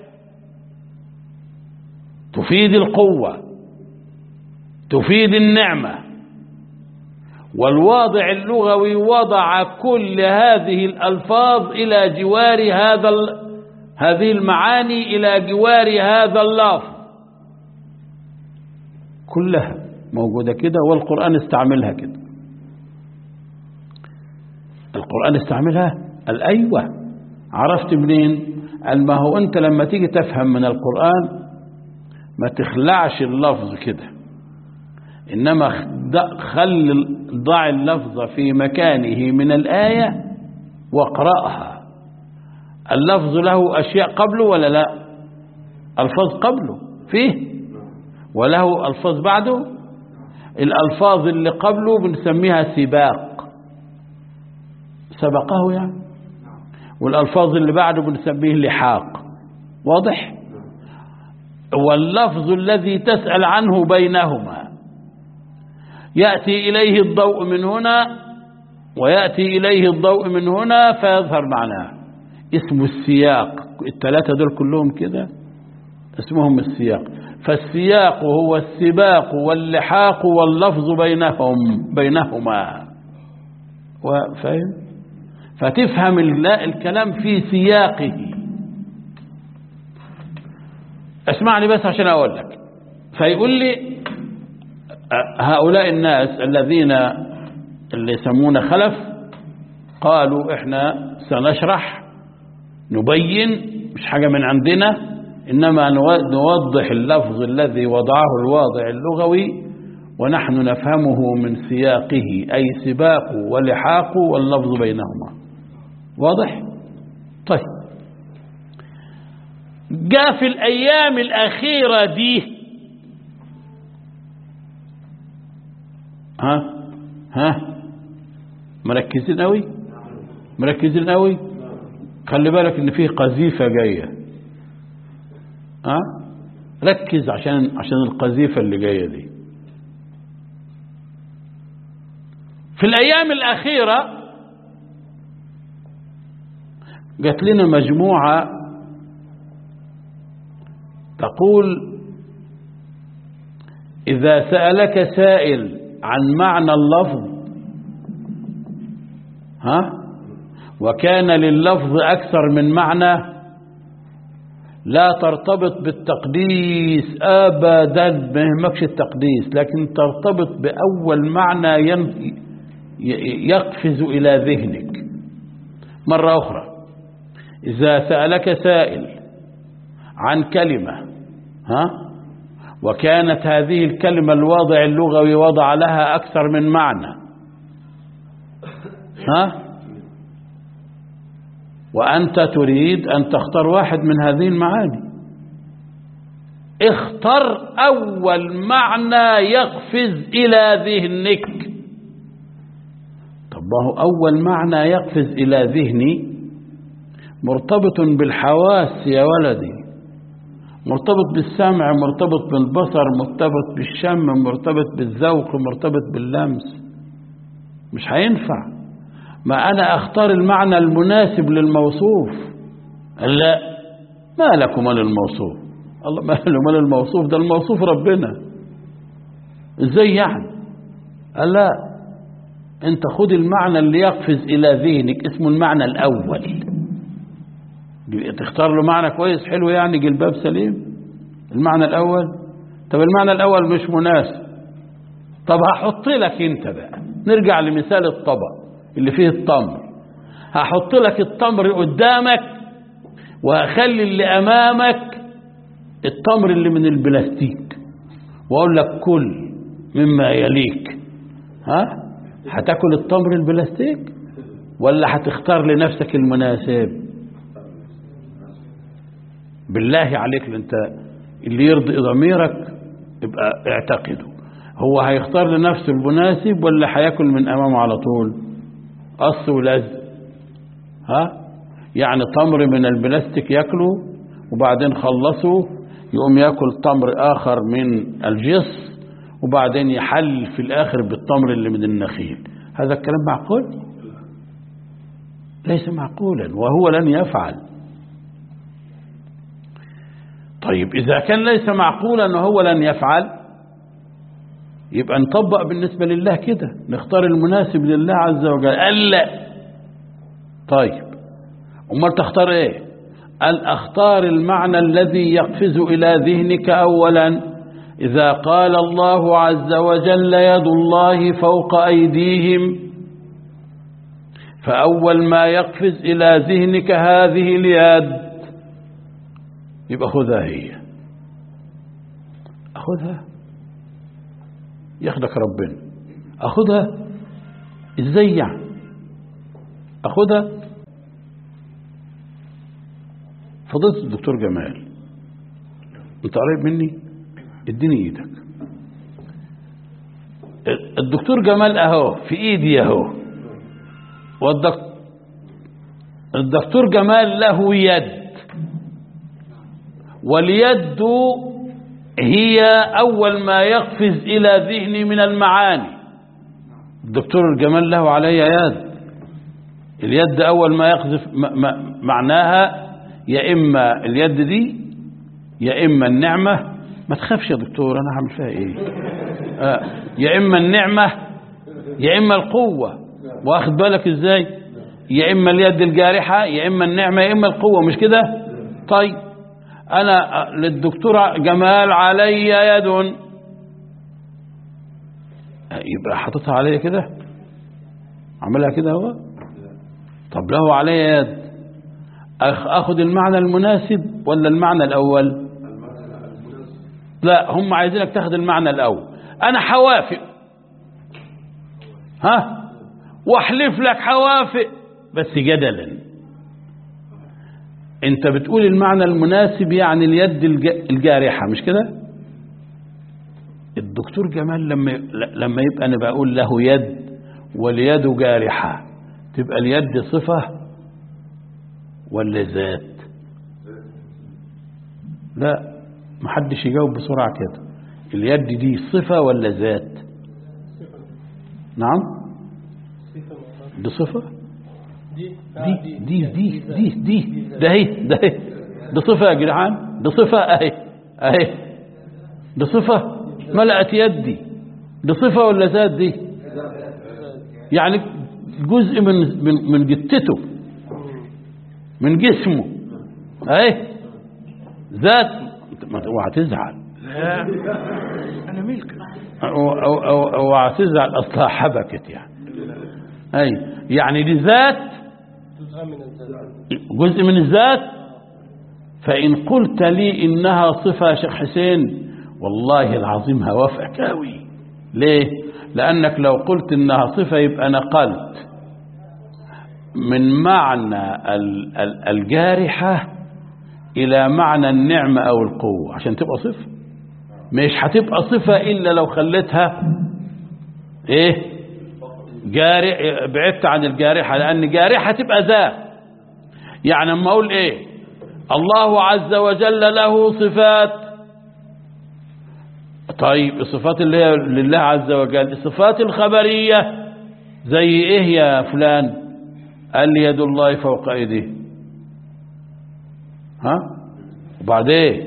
تفيد القوة تفيد النعمة والواضع اللغوي وضع كل هذه الألفاظ إلى جوار هذا ال... هذه المعاني إلى جوار هذا اللفظ كلها موجودة كده والقرآن استعملها كده القرآن استعملها قال أيوة عرفت منين قال ما هو أنت لما تيجي تفهم من القرآن ما تخلعش اللفظ كده إنما خل ضع اللفظ في مكانه من الآية واقرأها اللفظ له أشياء قبله ولا لا ألفاظ قبله فيه وله ألفاظ بعده الألفاظ اللي قبله بنسميها سباق سبقه يعني والألفاظ اللي بعده بنسميه لحاق واضح واللفظ الذي تسأل عنه بينهما يأتي إليه الضوء من هنا ويأتي إليه الضوء من هنا فيظهر معناه اسمه السياق الثلاثة دول كلهم كده اسمهم السياق فالسياق هو السباق واللحاق واللفظ بينهم بينهما فاهم فتفهم الكلام في سياقه اسمعني بس عشان اقول لك فيقول لي هؤلاء الناس الذين اللي يسمون خلف قالوا احنا سنشرح نبين مش حاجة من عندنا إنما نوضح اللفظ الذي وضعه الواضع اللغوي ونحن نفهمه من سياقه أي سباق ولحاق واللفظ بينهما واضح؟ طيب جاء في الأيام الأخيرة دي ها ها مركزين قوي مركزين قوي خلي بالك ان فيه قذيفة جاية ها ركز عشان عشان القذيفة اللي جاية دي في الأيام الأخيرة جات لنا مجموعة تقول إذا سألك سائل عن معنى اللفظ ها وكان لللفظ أكثر من معنى لا ترتبط بالتقديس أبدا ما يهمكش التقديس لكن ترتبط بأول معنى يقفز إلى ذهنك مرة أخرى إذا سألك سائل عن كلمة ها وكانت هذه الكلمة الواضع اللغوي وضع لها أكثر من معنى ها وأنت تريد أن تختار واحد من هذه المعاني اختر أول معنى يقفز إلى ذهنك طب ما هو أول معنى يقفز إلى ذهني مرتبط بالحواس يا ولدي مرتبط بالسمع مرتبط بالبصر مرتبط بالشم مرتبط بالذوق مرتبط باللمس مش هينفع ما أنا أختار المعنى المناسب للموصوف لا ما لكم من الموصوف الله ما له من الموصوف ده الموصوف ربنا ازاي يعني قال لا انت خد المعنى اللي يقفز الى ذهنك اسمه المعنى الاول تختار له معنى كويس حلو يعني جلباب سليم المعنى الاول طب المعنى الاول مش مناسب طب هحط لك انت بقى نرجع لمثال الطبق اللي فيه التمر هحط لك التمر قدامك وهخلي اللي امامك التمر اللي من البلاستيك واقول لك كل مما يليك ها هتاكل التمر البلاستيك ولا هتختار لنفسك المناسب بالله عليك انت اللي يرضي ضميرك يبقى اعتقده هو هيختار لنفسه المناسب ولا هياكل من امامه على طول قص ولزق ها يعني تمر من البلاستيك ياكله وبعدين خلصه يقوم ياكل تمر اخر من الجص وبعدين يحل في الاخر بالتمر اللي من النخيل هذا الكلام معقول ليس معقولا وهو لن يفعل طيب إذا كان ليس معقولا وهو لن يفعل يبقى نطبق بالنسبة لله كده نختار المناسب لله عز وجل قال لا طيب امال تختار ايه قال اختار المعنى الذي يقفز الى ذهنك اولا اذا قال الله عز وجل يد الله فوق ايديهم فاول ما يقفز الى ذهنك هذه اليد يبقى خذها هي اخذها ياخدك ربنا اخذها ازاي يعني اخذها فضلت الدكتور جمال انت قريب مني اديني ايدك الدكتور جمال اهو في ايدي اهو والدك- الدكتور جمال له يد واليد هي أول ما يقفز إلى ذهني من المعاني الدكتور الجمال له علي يد اليد أول ما يقذف م- م- معناها يا إما اليد دي يا إما النعمة ما تخافش يا دكتور أنا هعمل فيها إيه آه يا إما النعمة يا إما القوة واخد بالك إزاي يا إما اليد الجارحة يا إما النعمة يا إما القوة مش كده طيب أنا للدكتور جمال علي يد يبقى حاططها عليا كده عملها كده هو طب له علي يد أخ- أخذ المعنى المناسب ولا المعنى الأول لا هم عايزينك تاخد المعنى الأول أنا حوافق ها واحلف لك حوافق بس جدلا انت بتقول المعنى المناسب يعني اليد الج- الجارحة مش كده الدكتور جمال لما لما يبقى انا بقول له يد واليد جارحة تبقى اليد صفة ولا ذات لا محدش يجاوب بسرعة كده اليد دي صفة ولا ذات نعم دي صفة
دي
دي دي دي دي دي ده هي ده هي ده صفة يا جدعان ده صفة اهي اهي ده صفة ملأت يدي ده صفة ولا ذات دي يعني جزء من من من جتته من جسمه اهي ذات ما اوعى تزعل لا انا ملك او او او اوعى تزعل اصلها حبكت يعني اي يعني دي ذات
جزء من الذات
جزء من الذات فإن قلت لي إنها صفة يا شيخ حسين والله العظيم هوافقك أوي ليه؟ لأنك لو قلت إنها صفة يبقى نقلت من معنى ال- ال- الجارحة إلى معنى النعمة أو القوة عشان تبقى صفة مش هتبقى صفة إلا لو خليتها إيه؟ جارح بعدت عن الجارحة لأن جارحة تبقى ذات يعني اما اقول ايه الله عز وجل له صفات طيب الصفات اللي هي لله عز وجل الصفات الخبرية زي ايه يا فلان قال لي يد الله فوق ايديه ها وبعدين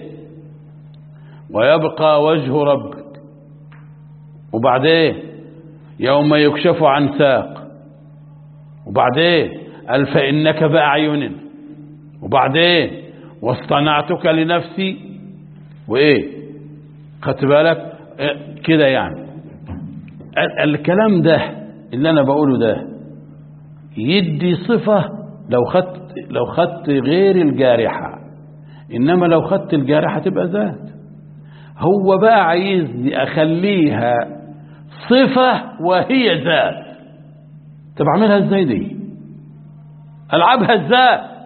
ويبقى وجه ربك وبعدين يوم يكشف عن ساق وبعدين قال فإنك بأعيننا وبعدين واصطنعتك لنفسي وإيه خدت بالك إيه كده يعني ال- الكلام ده اللي أنا بقوله ده يدي صفة لو خدت لو خدت غير الجارحة إنما لو خدت الجارحة تبقى ذات هو بقى عايزني أخليها صفة وهي ذات طب أعملها إزاي دي ألعبها إزاي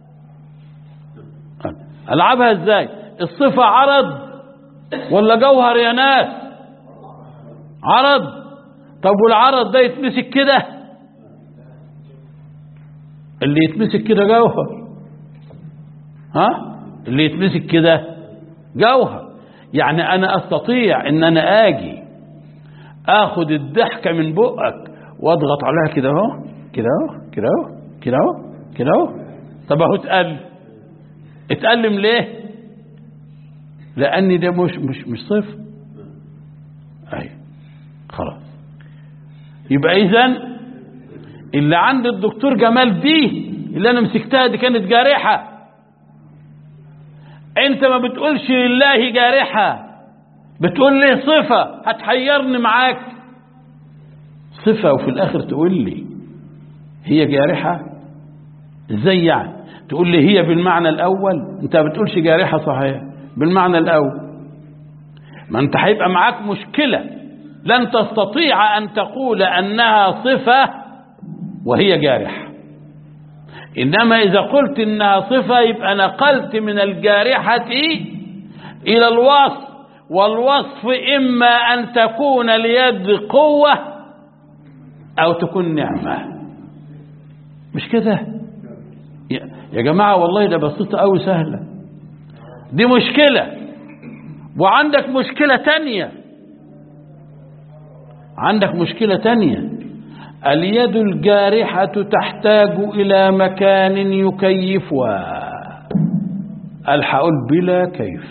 ألعبها إزاي الصفة عرض ولا جوهر يا ناس عرض طب والعرض ده يتمسك كده اللي يتمسك كده جوهر ها اللي يتمسك كده جوهر يعني انا استطيع ان انا اجي اخد الضحكه من بقك واضغط عليها كده اهو كده اهو كده اهو كده اهو كده اهو طب اهو اتقل اتألم ليه لان ده مش مش مش صفر ايوه يبقى إذن اللي عند الدكتور جمال دي اللي أنا مسكتها دي كانت جارحة أنت ما بتقولش لله جارحة بتقول لي صفة هتحيرني معاك صفة وفي الآخر تقول لي هي جارحة ازاي يعني تقول لي هي بالمعنى الأول انت ما بتقولش جارحة صحيح بالمعنى الأول ما انت هيبقى معاك مشكلة لن تستطيع أن تقول أنها صفة وهي جارحة إنما إذا قلت إنها صفة يبقى نقلت من الجارحة إلى الوصف والوصف إما أن تكون اليد قوة أو تكون نعمة مش كده يا- يا جماعة والله ده بسيطة أوي سهلة دي مشكلة وعندك مشكلة تانية عندك مشكلة تانية اليد الجارحة تحتاج إلى مكان يكيفها الحقول بلا كيف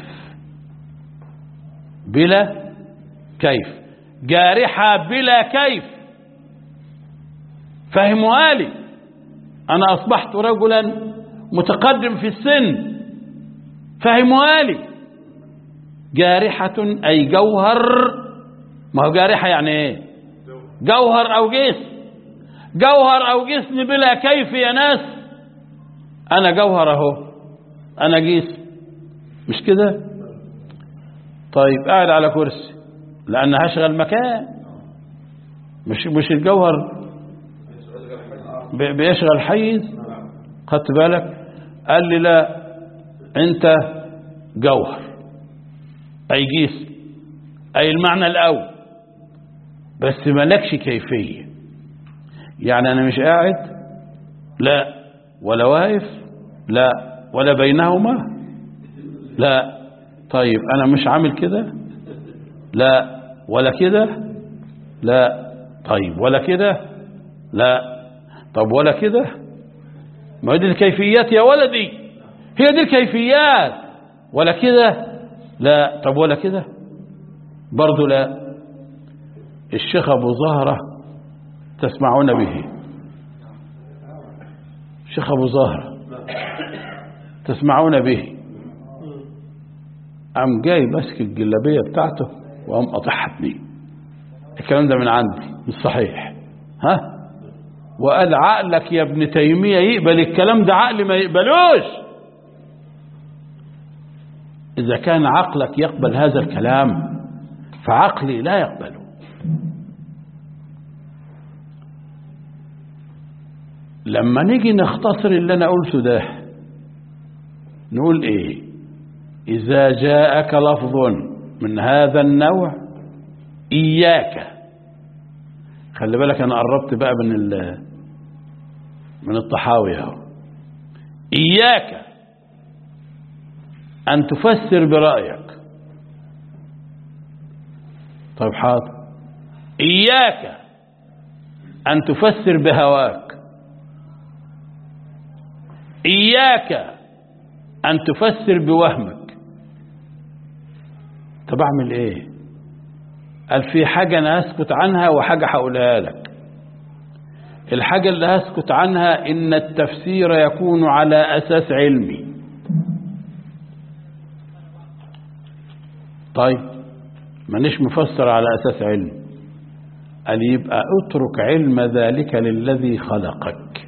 بلا كيف جارحة بلا كيف فهموها لي أنا أصبحت رجلا متقدم في السن فهموها لي جارحة أي جوهر ما هو جارحة يعني إيه جوهر أو جسم جوهر أو جسم بلا كيف يا ناس أنا جوهر أهو أنا جسم مش كده طيب قاعد على كرسي لأن هشغل مكان مش مش الجوهر بي- بيشغل حيز خدت بالك قال لي لا انت جوهر اي جسم اي المعنى الاول بس مالكش كيفية يعني انا مش قاعد لا ولا واقف لا ولا بينهما لا طيب انا مش عامل كده لا ولا كده لا طيب ولا كده لا طب ولا كده ما هي دي الكيفيات يا ولدي هي دي الكيفيات ولا كده لا طب ولا كده برضو لا الشيخ ابو زهرة تسمعون به الشيخ ابو زهرة تسمعون به قام جاي ماسك الجلابيه بتاعته وقام قاطعها اتنين الكلام ده من عندي مش صحيح ها وقال عقلك يا ابن تيمية يقبل الكلام ده عقل ما يقبلوش إذا كان عقلك يقبل هذا الكلام فعقلي لا يقبله لما نيجي نختصر اللي أنا قلته ده نقول إيه إذا جاءك لفظ من هذا النوع إياك خلي بالك أنا قربت بقى من ال من الطحاوي اهو إياك أن تفسر برأيك طيب حاضر إياك أن تفسر بهواك إياك أن تفسر بوهمك طب أعمل إيه قال في حاجة أنا هسكت عنها وحاجة هقولها لك الحاجة اللي هسكت عنها إن التفسير يكون على أساس علمي طيب مانيش مفسر على أساس علمي قال يبقى اترك علم ذلك للذي خلقك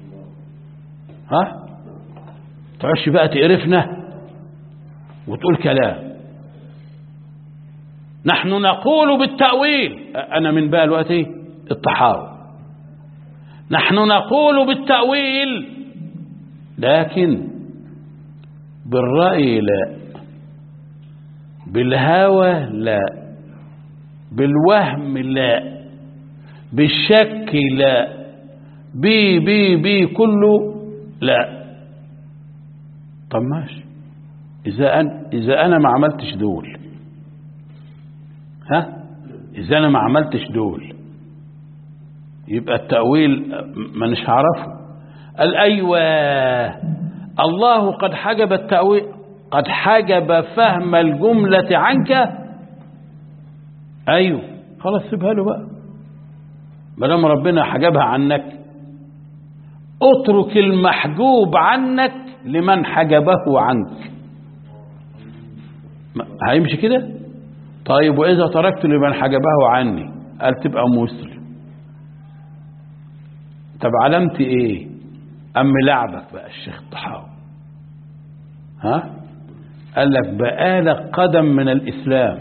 ها تعش بقى تقرفنا وتقول كلام نحن نقول بالتأويل أنا من بقى الوقت إيه؟ الطحاوي نحن نقول بالتأويل لكن بالرأي لا بالهوى لا بالوهم لا بالشك لا بي بي بي كله لا طب ماشي إذا أنا, إذا أنا ما عملتش دول ها إذا أنا ما عملتش دول يبقى التأويل ما نش هعرفه قال أيوة الله قد حجب التأويل قد حجب فهم الجملة عنك أيوة خلاص سيبها له بقى ما دام ربنا حجبها عنك اترك المحجوب عنك لمن حجبه عنك ما- هيمشي كده طيب واذا تركت لمن حجبه عني قال تبقى مسلم طب علامتي ايه ام لعبك بقى الشيخ الطحاوي ها قال لك بقالك قدم من الاسلام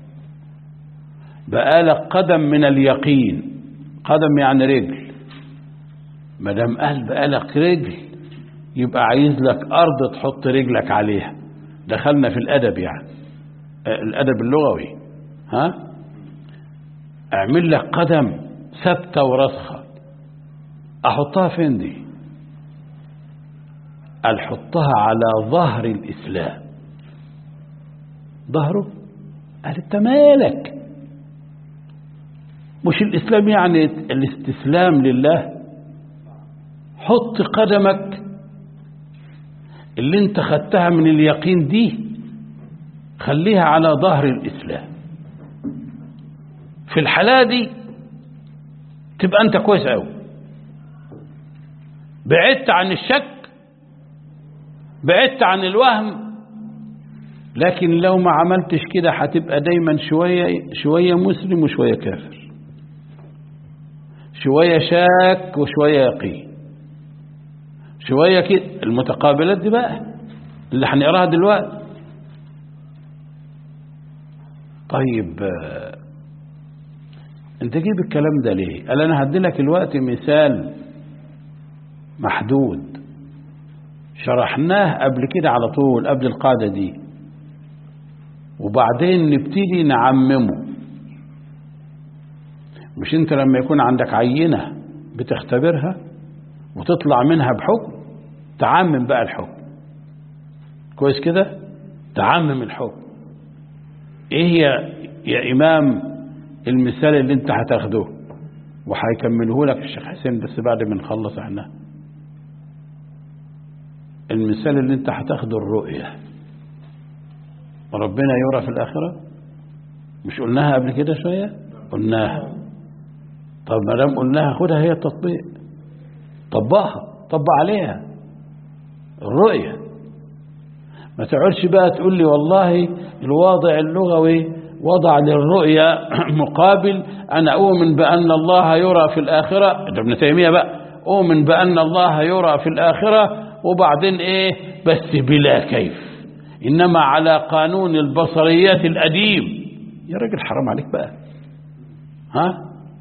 بقالك قدم من اليقين قدم يعني رجل ما دام قال بقالك رجل يبقى عايز لك ارض تحط رجلك عليها دخلنا في الادب يعني آه، الادب اللغوي ها اعمل لك قدم ثابته وراسخه احطها فين دي قال حطها على ظهر الاسلام ظهره قال انت مالك مش الاسلام يعني الاستسلام لله حط قدمك اللي انت خدتها من اليقين دي خليها على ظهر الاسلام في الحالة دي تبقى انت كويس قوي بعدت عن الشك بعدت عن الوهم لكن لو ما عملتش كده هتبقى دايما شوية شوية مسلم وشوية كافر شوية شاك وشوية يقين شوية كده المتقابلات دي بقى اللي هنقراها دلوقتي طيب آه، انت جيب الكلام ده ليه قال انا هدي لك الوقت مثال محدود شرحناه قبل كده على طول قبل القاعدة دي وبعدين نبتدي نعممه مش انت لما يكون عندك عينة بتختبرها وتطلع منها بحكم تعمم بقى الحكم كويس كده تعمم الحكم ايه يا يا امام المثال اللي انت هتاخده وهيكمله لك الشيخ حسين بس بعد ما نخلص احنا المثال اللي انت هتاخده الرؤية ربنا يرى في الآخرة مش قلناها قبل كده شوية قلناها طب ما دام قلناها خدها هي التطبيق طبقها طبق عليها الرؤية ما تقعدش بقى تقول لي والله الواضع اللغوي وضع للرؤيا مقابل أنا أؤمن بأن الله يرى في الآخرة ده ابن تيمية بقى أؤمن بأن الله يرى في الآخرة وبعدين إيه بس بلا كيف إنما على قانون البصريات القديم يا راجل حرام عليك بقى ها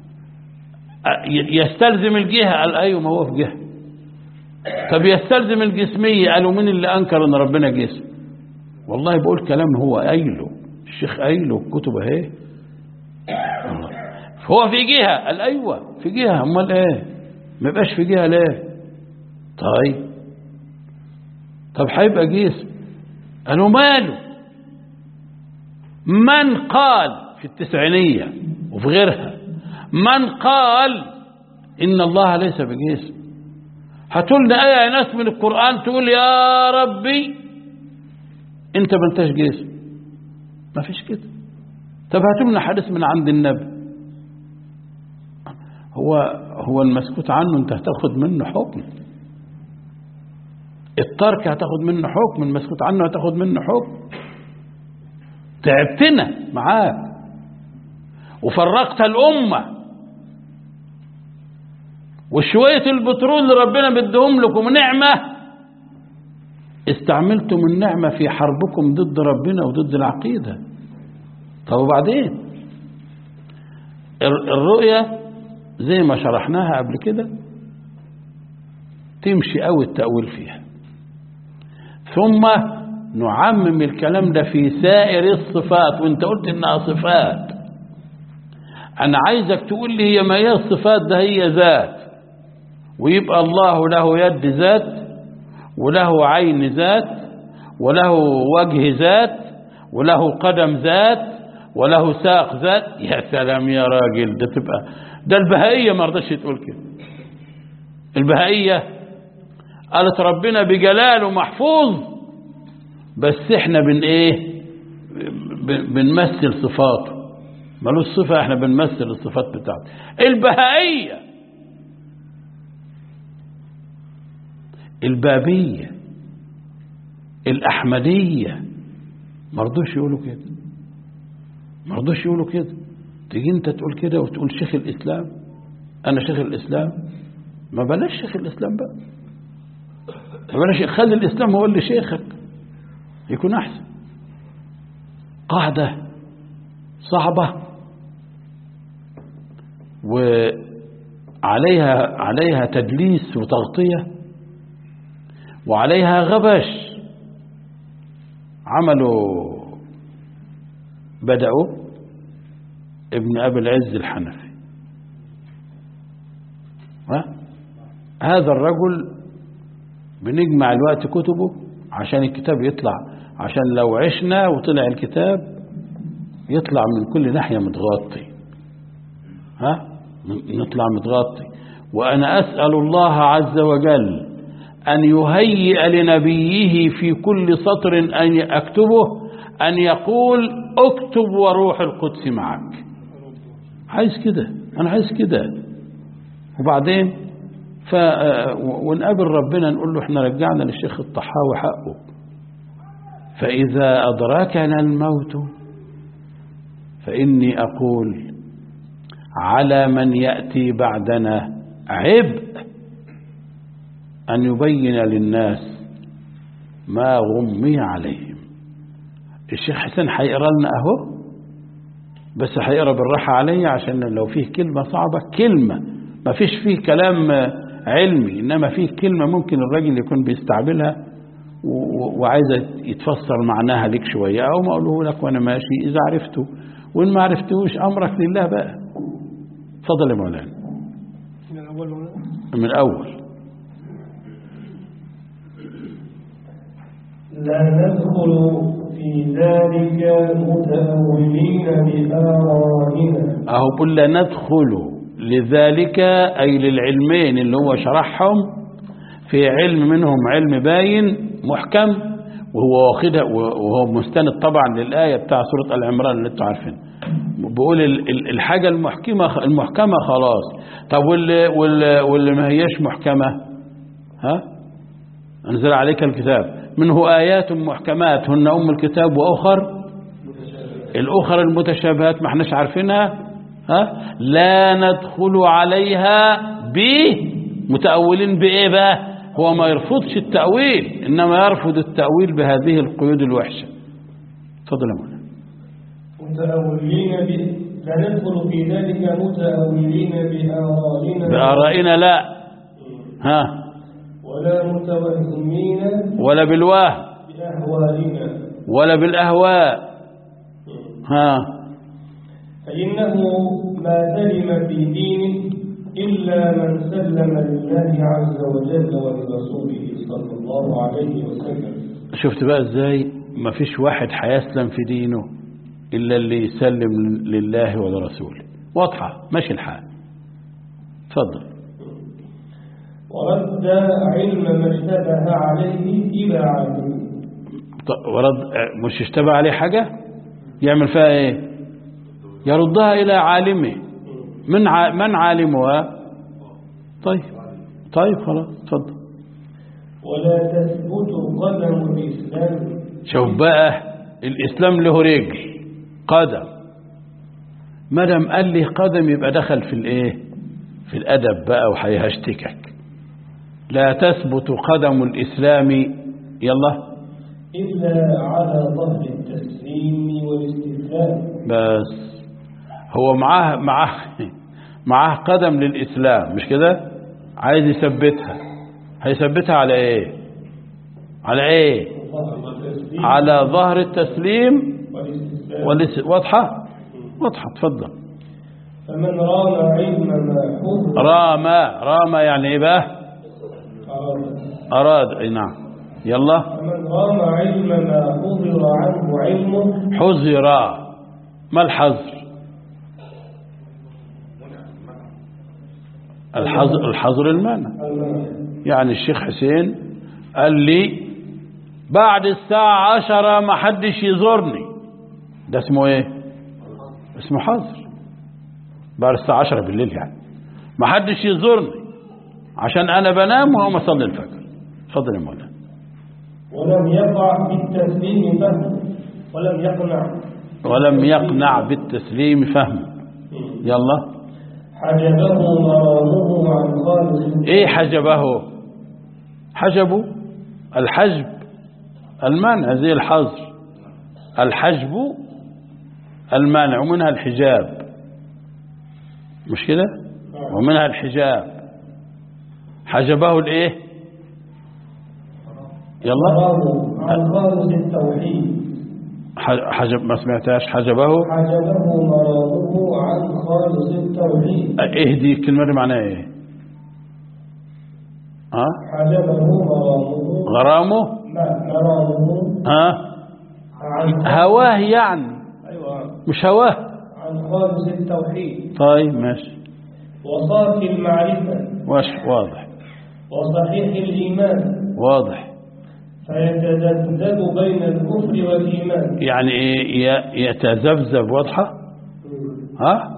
يستلزم الجهة قال أيوة ما هو في جهة طب يستلزم الجسمية قالوا مين اللي أنكر أن ربنا جسم والله بقول كلام هو قايله الشيخ قايله الكتب اهي هو في جهة قال أيوة في جهة أمال إيه ما يبقاش في جهة ليه طيب طب هيبقى جسم قالوا ماله من قال في التسعينية وفي غيرها من قال إن الله ليس بجسم هتقولنا آية يا ناس من القرآن تقول يا ربي أنت ما انتش جسم ما فيش كده طب هاتوا لنا حديث من عند النبي هو هو المسكوت عنه انت هتاخد منه حكم الترك هتاخد منه حكم المسكوت عنه هتاخد منه حكم تعبتنا معاك وفرقت الأمة وشوية البترول اللي ربنا بدهم لكم نعمة استعملتم النعمة في حربكم ضد ربنا وضد العقيدة طب وبعدين الرؤية زي ما شرحناها قبل كده تمشي قوي التأويل فيها ثم نعمم الكلام ده في سائر الصفات وانت قلت انها صفات انا عايزك تقول لي هي ما هي الصفات ده هي ذات ويبقى الله له يد ذات وله عين ذات وله وجه ذات وله قدم ذات وله ساق ذات يا سلام يا راجل ده تبقى ده البهائية ما رضاش تقول كده البهائية قالت ربنا بجلاله محفوظ بس احنا بن ايه بنمثل صفاته ملوش صفة احنا بنمثل الصفات بتاعته البهائية البابية الأحمدية مرضوش يقولوا كده مرضوش يقولوا كده تيجي انت تقول كده وتقول شيخ الإسلام أنا شيخ الإسلام ما بلاش شيخ الإسلام بقى ما بلاش خلي الإسلام هو اللي شيخك يكون أحسن قاعدة صعبة وعليها عليها تدليس وتغطية وعليها غبش عملوا بدأوا ابن أبي العز الحنفي ها؟ هذا الرجل بنجمع الوقت كتبه عشان الكتاب يطلع عشان لو عشنا وطلع الكتاب يطلع من كل ناحية متغطي ها نطلع متغطي وأنا أسأل الله عز وجل أن يهيئ لنبيه في كل سطر أن أكتبه أن يقول اكتب وروح القدس معك عايز كده أنا عايز كده وبعدين ف ونقابل ربنا نقول له احنا رجعنا للشيخ الطحاوي حقه فإذا أدركنا الموت فإني أقول على من يأتي بعدنا عبء أن يبين للناس ما غمي عليهم الشيخ حسين هيقرا لنا أهو بس هيقرا بالراحة عليا عشان لو فيه كلمة صعبة كلمة ما فيش فيه كلام علمي إنما فيه كلمة ممكن الراجل يكون بيستعملها وعايزة يتفسر معناها لك شوية أو ما أقوله لك وأنا ماشي إذا عرفته وإن ما عرفتوش أمرك لله بقى تفضل يا مولانا
من الأول هنا
من الأول
لا ندخل في ذلك متأولين بآرائنا
أهو قل ندخل لذلك أي للعلمين اللي هو شرحهم في علم منهم علم باين محكم وهو واخدها وهو مستند طبعا للآية بتاع سورة العمران اللي انتوا عارفين بيقول ال- ال- الحاجة المحكمة المحكمة خلاص طب واللي, واللي, واللي ما هيش محكمة ها أنزل عليك الكتاب منه آيات محكمات هن أم الكتاب وأخر الأخر المتشابهات ما احناش عارفينها ها لا ندخل عليها ب متأولين بإيه بقى هو ما يرفضش التأويل إنما يرفض التأويل بهذه القيود الوحشة تفضل يا مولانا
متأولين ب... لا ندخل في ذلك متأولين بآرائنا
بآرائنا لا ها
ولا متوهمين
ولا بالوهم
بأهوالنا
ولا بالأهواء ها
فإنه ما سلم في دينه إلا من سلم لله عز وجل ولرسوله صلى الله عليه وسلم
شفت بقى ازاي ما فيش واحد هيسلم في دينه إلا اللي يسلم لله ولرسوله واضحة ماشي الحال تفضل
ورد علم ما اشتبه عليه إلى عالمه
ط- ورد مش اشتبه عليه حاجة يعمل فيها ايه يردها إلى عالمه من ع... من عالمها طيب طيب خلاص تفضل
ولا تثبت قدم الإسلام
شوف بقى الإسلام له رجل قدم مدام قال لي قدم يبقى دخل في الايه في الأدب بقى وهيهشتكك لا تثبت قدم الإسلام يلا
إلا على ظهر التسليم والاستسلام
بس هو معاه معاه معاه قدم للإسلام مش كده عايز يثبتها هيثبتها على ايه على ايه
ظهر التسليم
على ظهر التسليم
والاستسلام
والاس- واضحة واضحة تفضل
فمن رام علم ما حفظ
رام رام يعني ايه بقى
أراد.
أراد اي نعم يلا
فمن رام علم ما حضر عنه علمه
حذر ما الحذر الحذر الحذر المانع
المنع
يعني الشيخ حسين قال لي بعد الساعة عشرة ما حدش يزورني ده اسمه ايه اسمه حظر بعد الساعة 10 بالليل يعني ما حدش يزورني عشان انا بنام واقوم اصلي الفجر اتفضل يا مولانا
ولم يقع بالتسليم فهم ولم يقنع
ولم يقنع بالتسليم فهم يلا
حجبه مرامه عن خالص
ايه حجبه حجبه الحجب المنع زي الحظر الحجب المنع ومنها الحجاب مش كده ومنها الحجاب حجبه الايه يلا
مرامه عن خالص التوحيد
ح- حجب ما سمعتهاش حجبه
حجبه مرامه عن خالص التوحيد
اهدي الكلمه دي معناها ايه ها
حجبه مرامه
غرامه
ما- مرامه
ها
عن
هواه يعني
أيوة
مش هواه
عن خالص التوحيد
طيب ماشي
وصافي المعرفة
واش واضح
وصحيح الإيمان
واضح
فيتذبذب بين الكفر والإيمان
يعني ايه ي- يتذبذب واضحه ها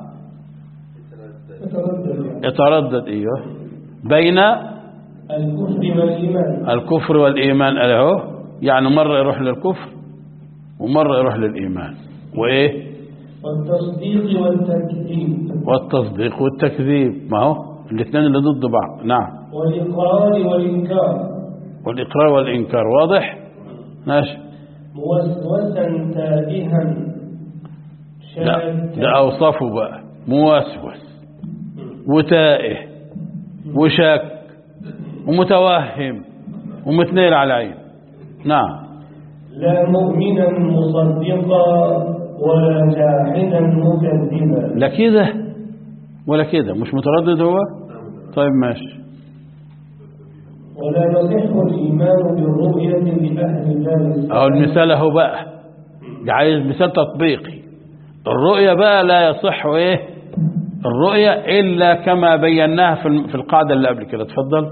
يتردد يعني.
يتردد ايوه بين
الكفر والإيمان
الكفر والايمان اهو يعني مره يروح للكفر ومره يروح للايمان وايه
والتصديق والتكذيب
والتصديق والتكذيب ما هو الاثنين اللي ضد بعض نعم
والإقرار والإنكار
والاقرار والانكار واضح ماشي
موسوسا تائها
لا
شاكا
ده اوصافه بقى موسوس وتائه وشاك ومتوهم ومتنيل على العين نعم
لا مؤمنا مصدقا ولا جاحدا مكذبا
لا كده ولا كده مش متردد هو طيب ماشي
ولا يصح الإيمان بالرؤية لأهل ذلك
اهو المثال اهو بقى ده عايز مثال تطبيقي الرؤية بقى لا يصح ايه الرؤية الا كما بيناها في الم- في القاعدة اللي قبل كده اتفضل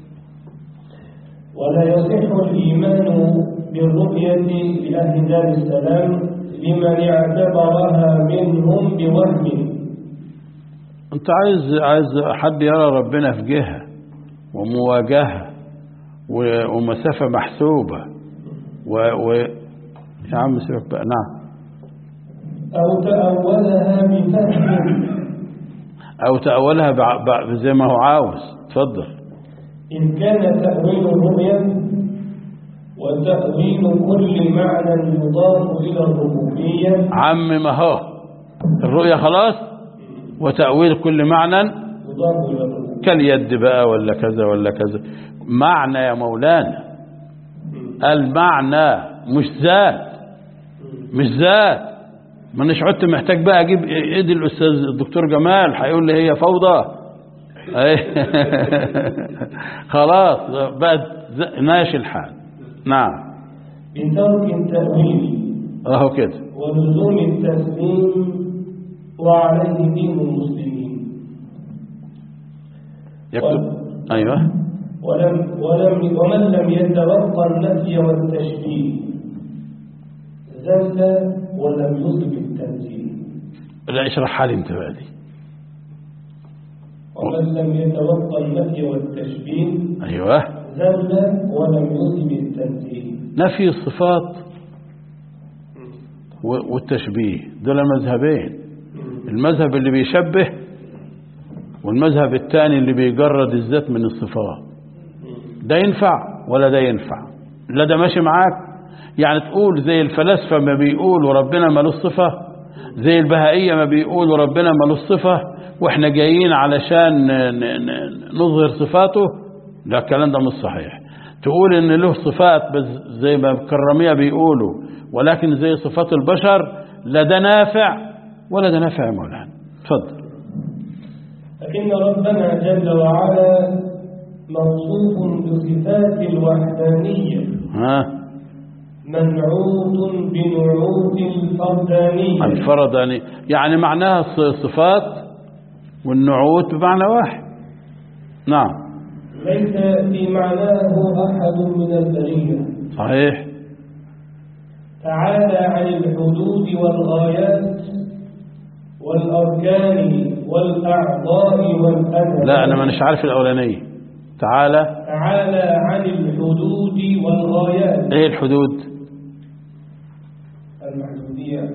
ولا يصح الإيمان بالرؤية لأهل دار السلام لمن اعتبرها منهم بوهم
انت عايز عايز حد يرى ربنا في جهة ومواجهة و- ومسافة محسوبة و, و يا عم سيبك بقى نعم
أو تأولها بفهم
او تأولها بع- بع- زي ما هو عاوز اتفضل
إن كان تأويل الرؤيا وتأويل كل معنى يضاف إلى الربوبية
عم ما هو الرؤية خلاص وتأويل كل معنى
يضاف إلى الربوبية
كاليد بقى ولا كذا ولا كذا معنى يا مولانا المعنى مش ذات مش ذات ما نش عدت محتاج بقى اجيب ايدي الاستاذ الدكتور جمال هيقول لي هي فوضى أي. خلاص بقت ز- ماشي الحال نعم
بترك التأويل
اهو كده
ولزوم التسليم وعليه دين المسلمين
يكتب ايوه
ولم ولم ومن لم يتوقع النفي والتشبيه زل ولم يصب التنزيل
لا اشرحها لي انت بقى دي
ومن لم يتوقع النفي والتشبيه
ايوه
زل ولم يصب التنزيل
نفي الصفات و- والتشبيه دول مذهبين المذهب اللي بيشبه والمذهب الثاني اللي بيجرد الذات من الصفات ده ينفع ولا ده ينفع لا ده ماشي معاك يعني تقول زي الفلاسفة ما بيقولوا ربنا ملوش صفة زي البهائية ما بيقولوا ربنا ملوش صفة واحنا جايين علشان ن- ن- ن- نظهر صفاته لا الكلام ده مش صحيح تقول ان له صفات بس زي ما الكرامية بيقولوا ولكن زي صفات البشر لا ده نافع ولا ده نافع يا مولانا اتفضل
لكن ربنا جل وعلا موصوف بصفات الوحدانية
ها
منعوت بنعوت الفردانية
الفرداني يعني معناها الص- صفات والنعوت بمعنى واحد نعم
ليس في معناه أحد من البرية والأركان والأعضاء والأدب
لا أنا مانيش عارف الأولانية تعالى
تعالى عن الحدود والغايات
إيه الحدود
المحدودية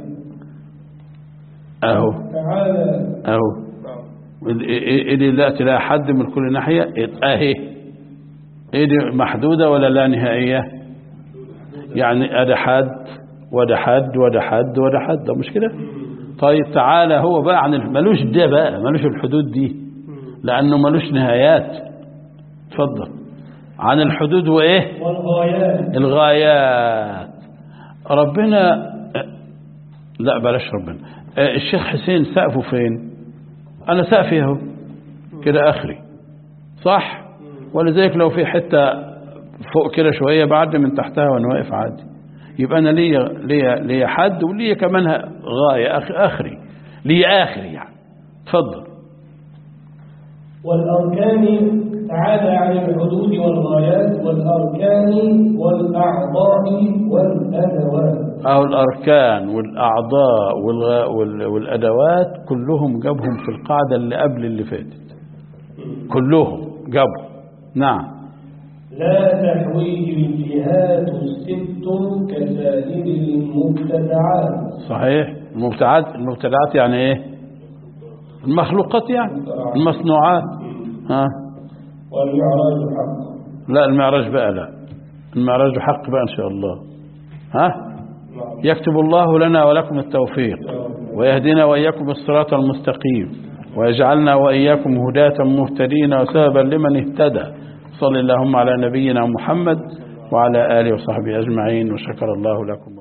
أهو
تعالى
أهو إيه لا تلاقي حد من كل ناحية أهي إيه دي محدودة ولا لا نهائية يعني أدا حد وده حد وده حد وده حد ده مش كده طيب تعالى هو بقى عن ال- ملوش ده بقى ملوش الحدود دي لأنه ملوش نهايات اتفضل عن الحدود وإيه
والغايات
الغايات ربنا لا بلاش ربنا الشيخ حسين سقفه فين انا سقفي اهو كده اخري صح ولذلك لو في حتة فوق كده شوية بعد من تحتها وانا واقف عادي يبقى انا ليا ليا ليا حد وليا كمان غاية أخ اخري ليا اخري يعني اتفضل
والأركان تعالى عن الحدود والغايات والأركان والأعضاء والأدوات
أو الأركان والأعضاء والغ... وال... والأدوات كلهم جابهم في القاعدة اللي قبل اللي فاتت كلهم جابوا نعم
لا تحويه الجهات الست كسائر المبتدعات
صحيح المبتدعات المبتدعات يعني ايه المخلوقات يعني المصنوعات ها
والمعراج حق
لا المعراج بقى لا المعراج حق بقى ان شاء الله ها يكتب الله لنا ولكم التوفيق ويهدينا وإياكم الصراط المستقيم ويجعلنا وإياكم هداة مهتدين وسببا لمن اهتدى صل اللهم على نبينا محمد وعلى آله وصحبه أجمعين وشكر الله لكم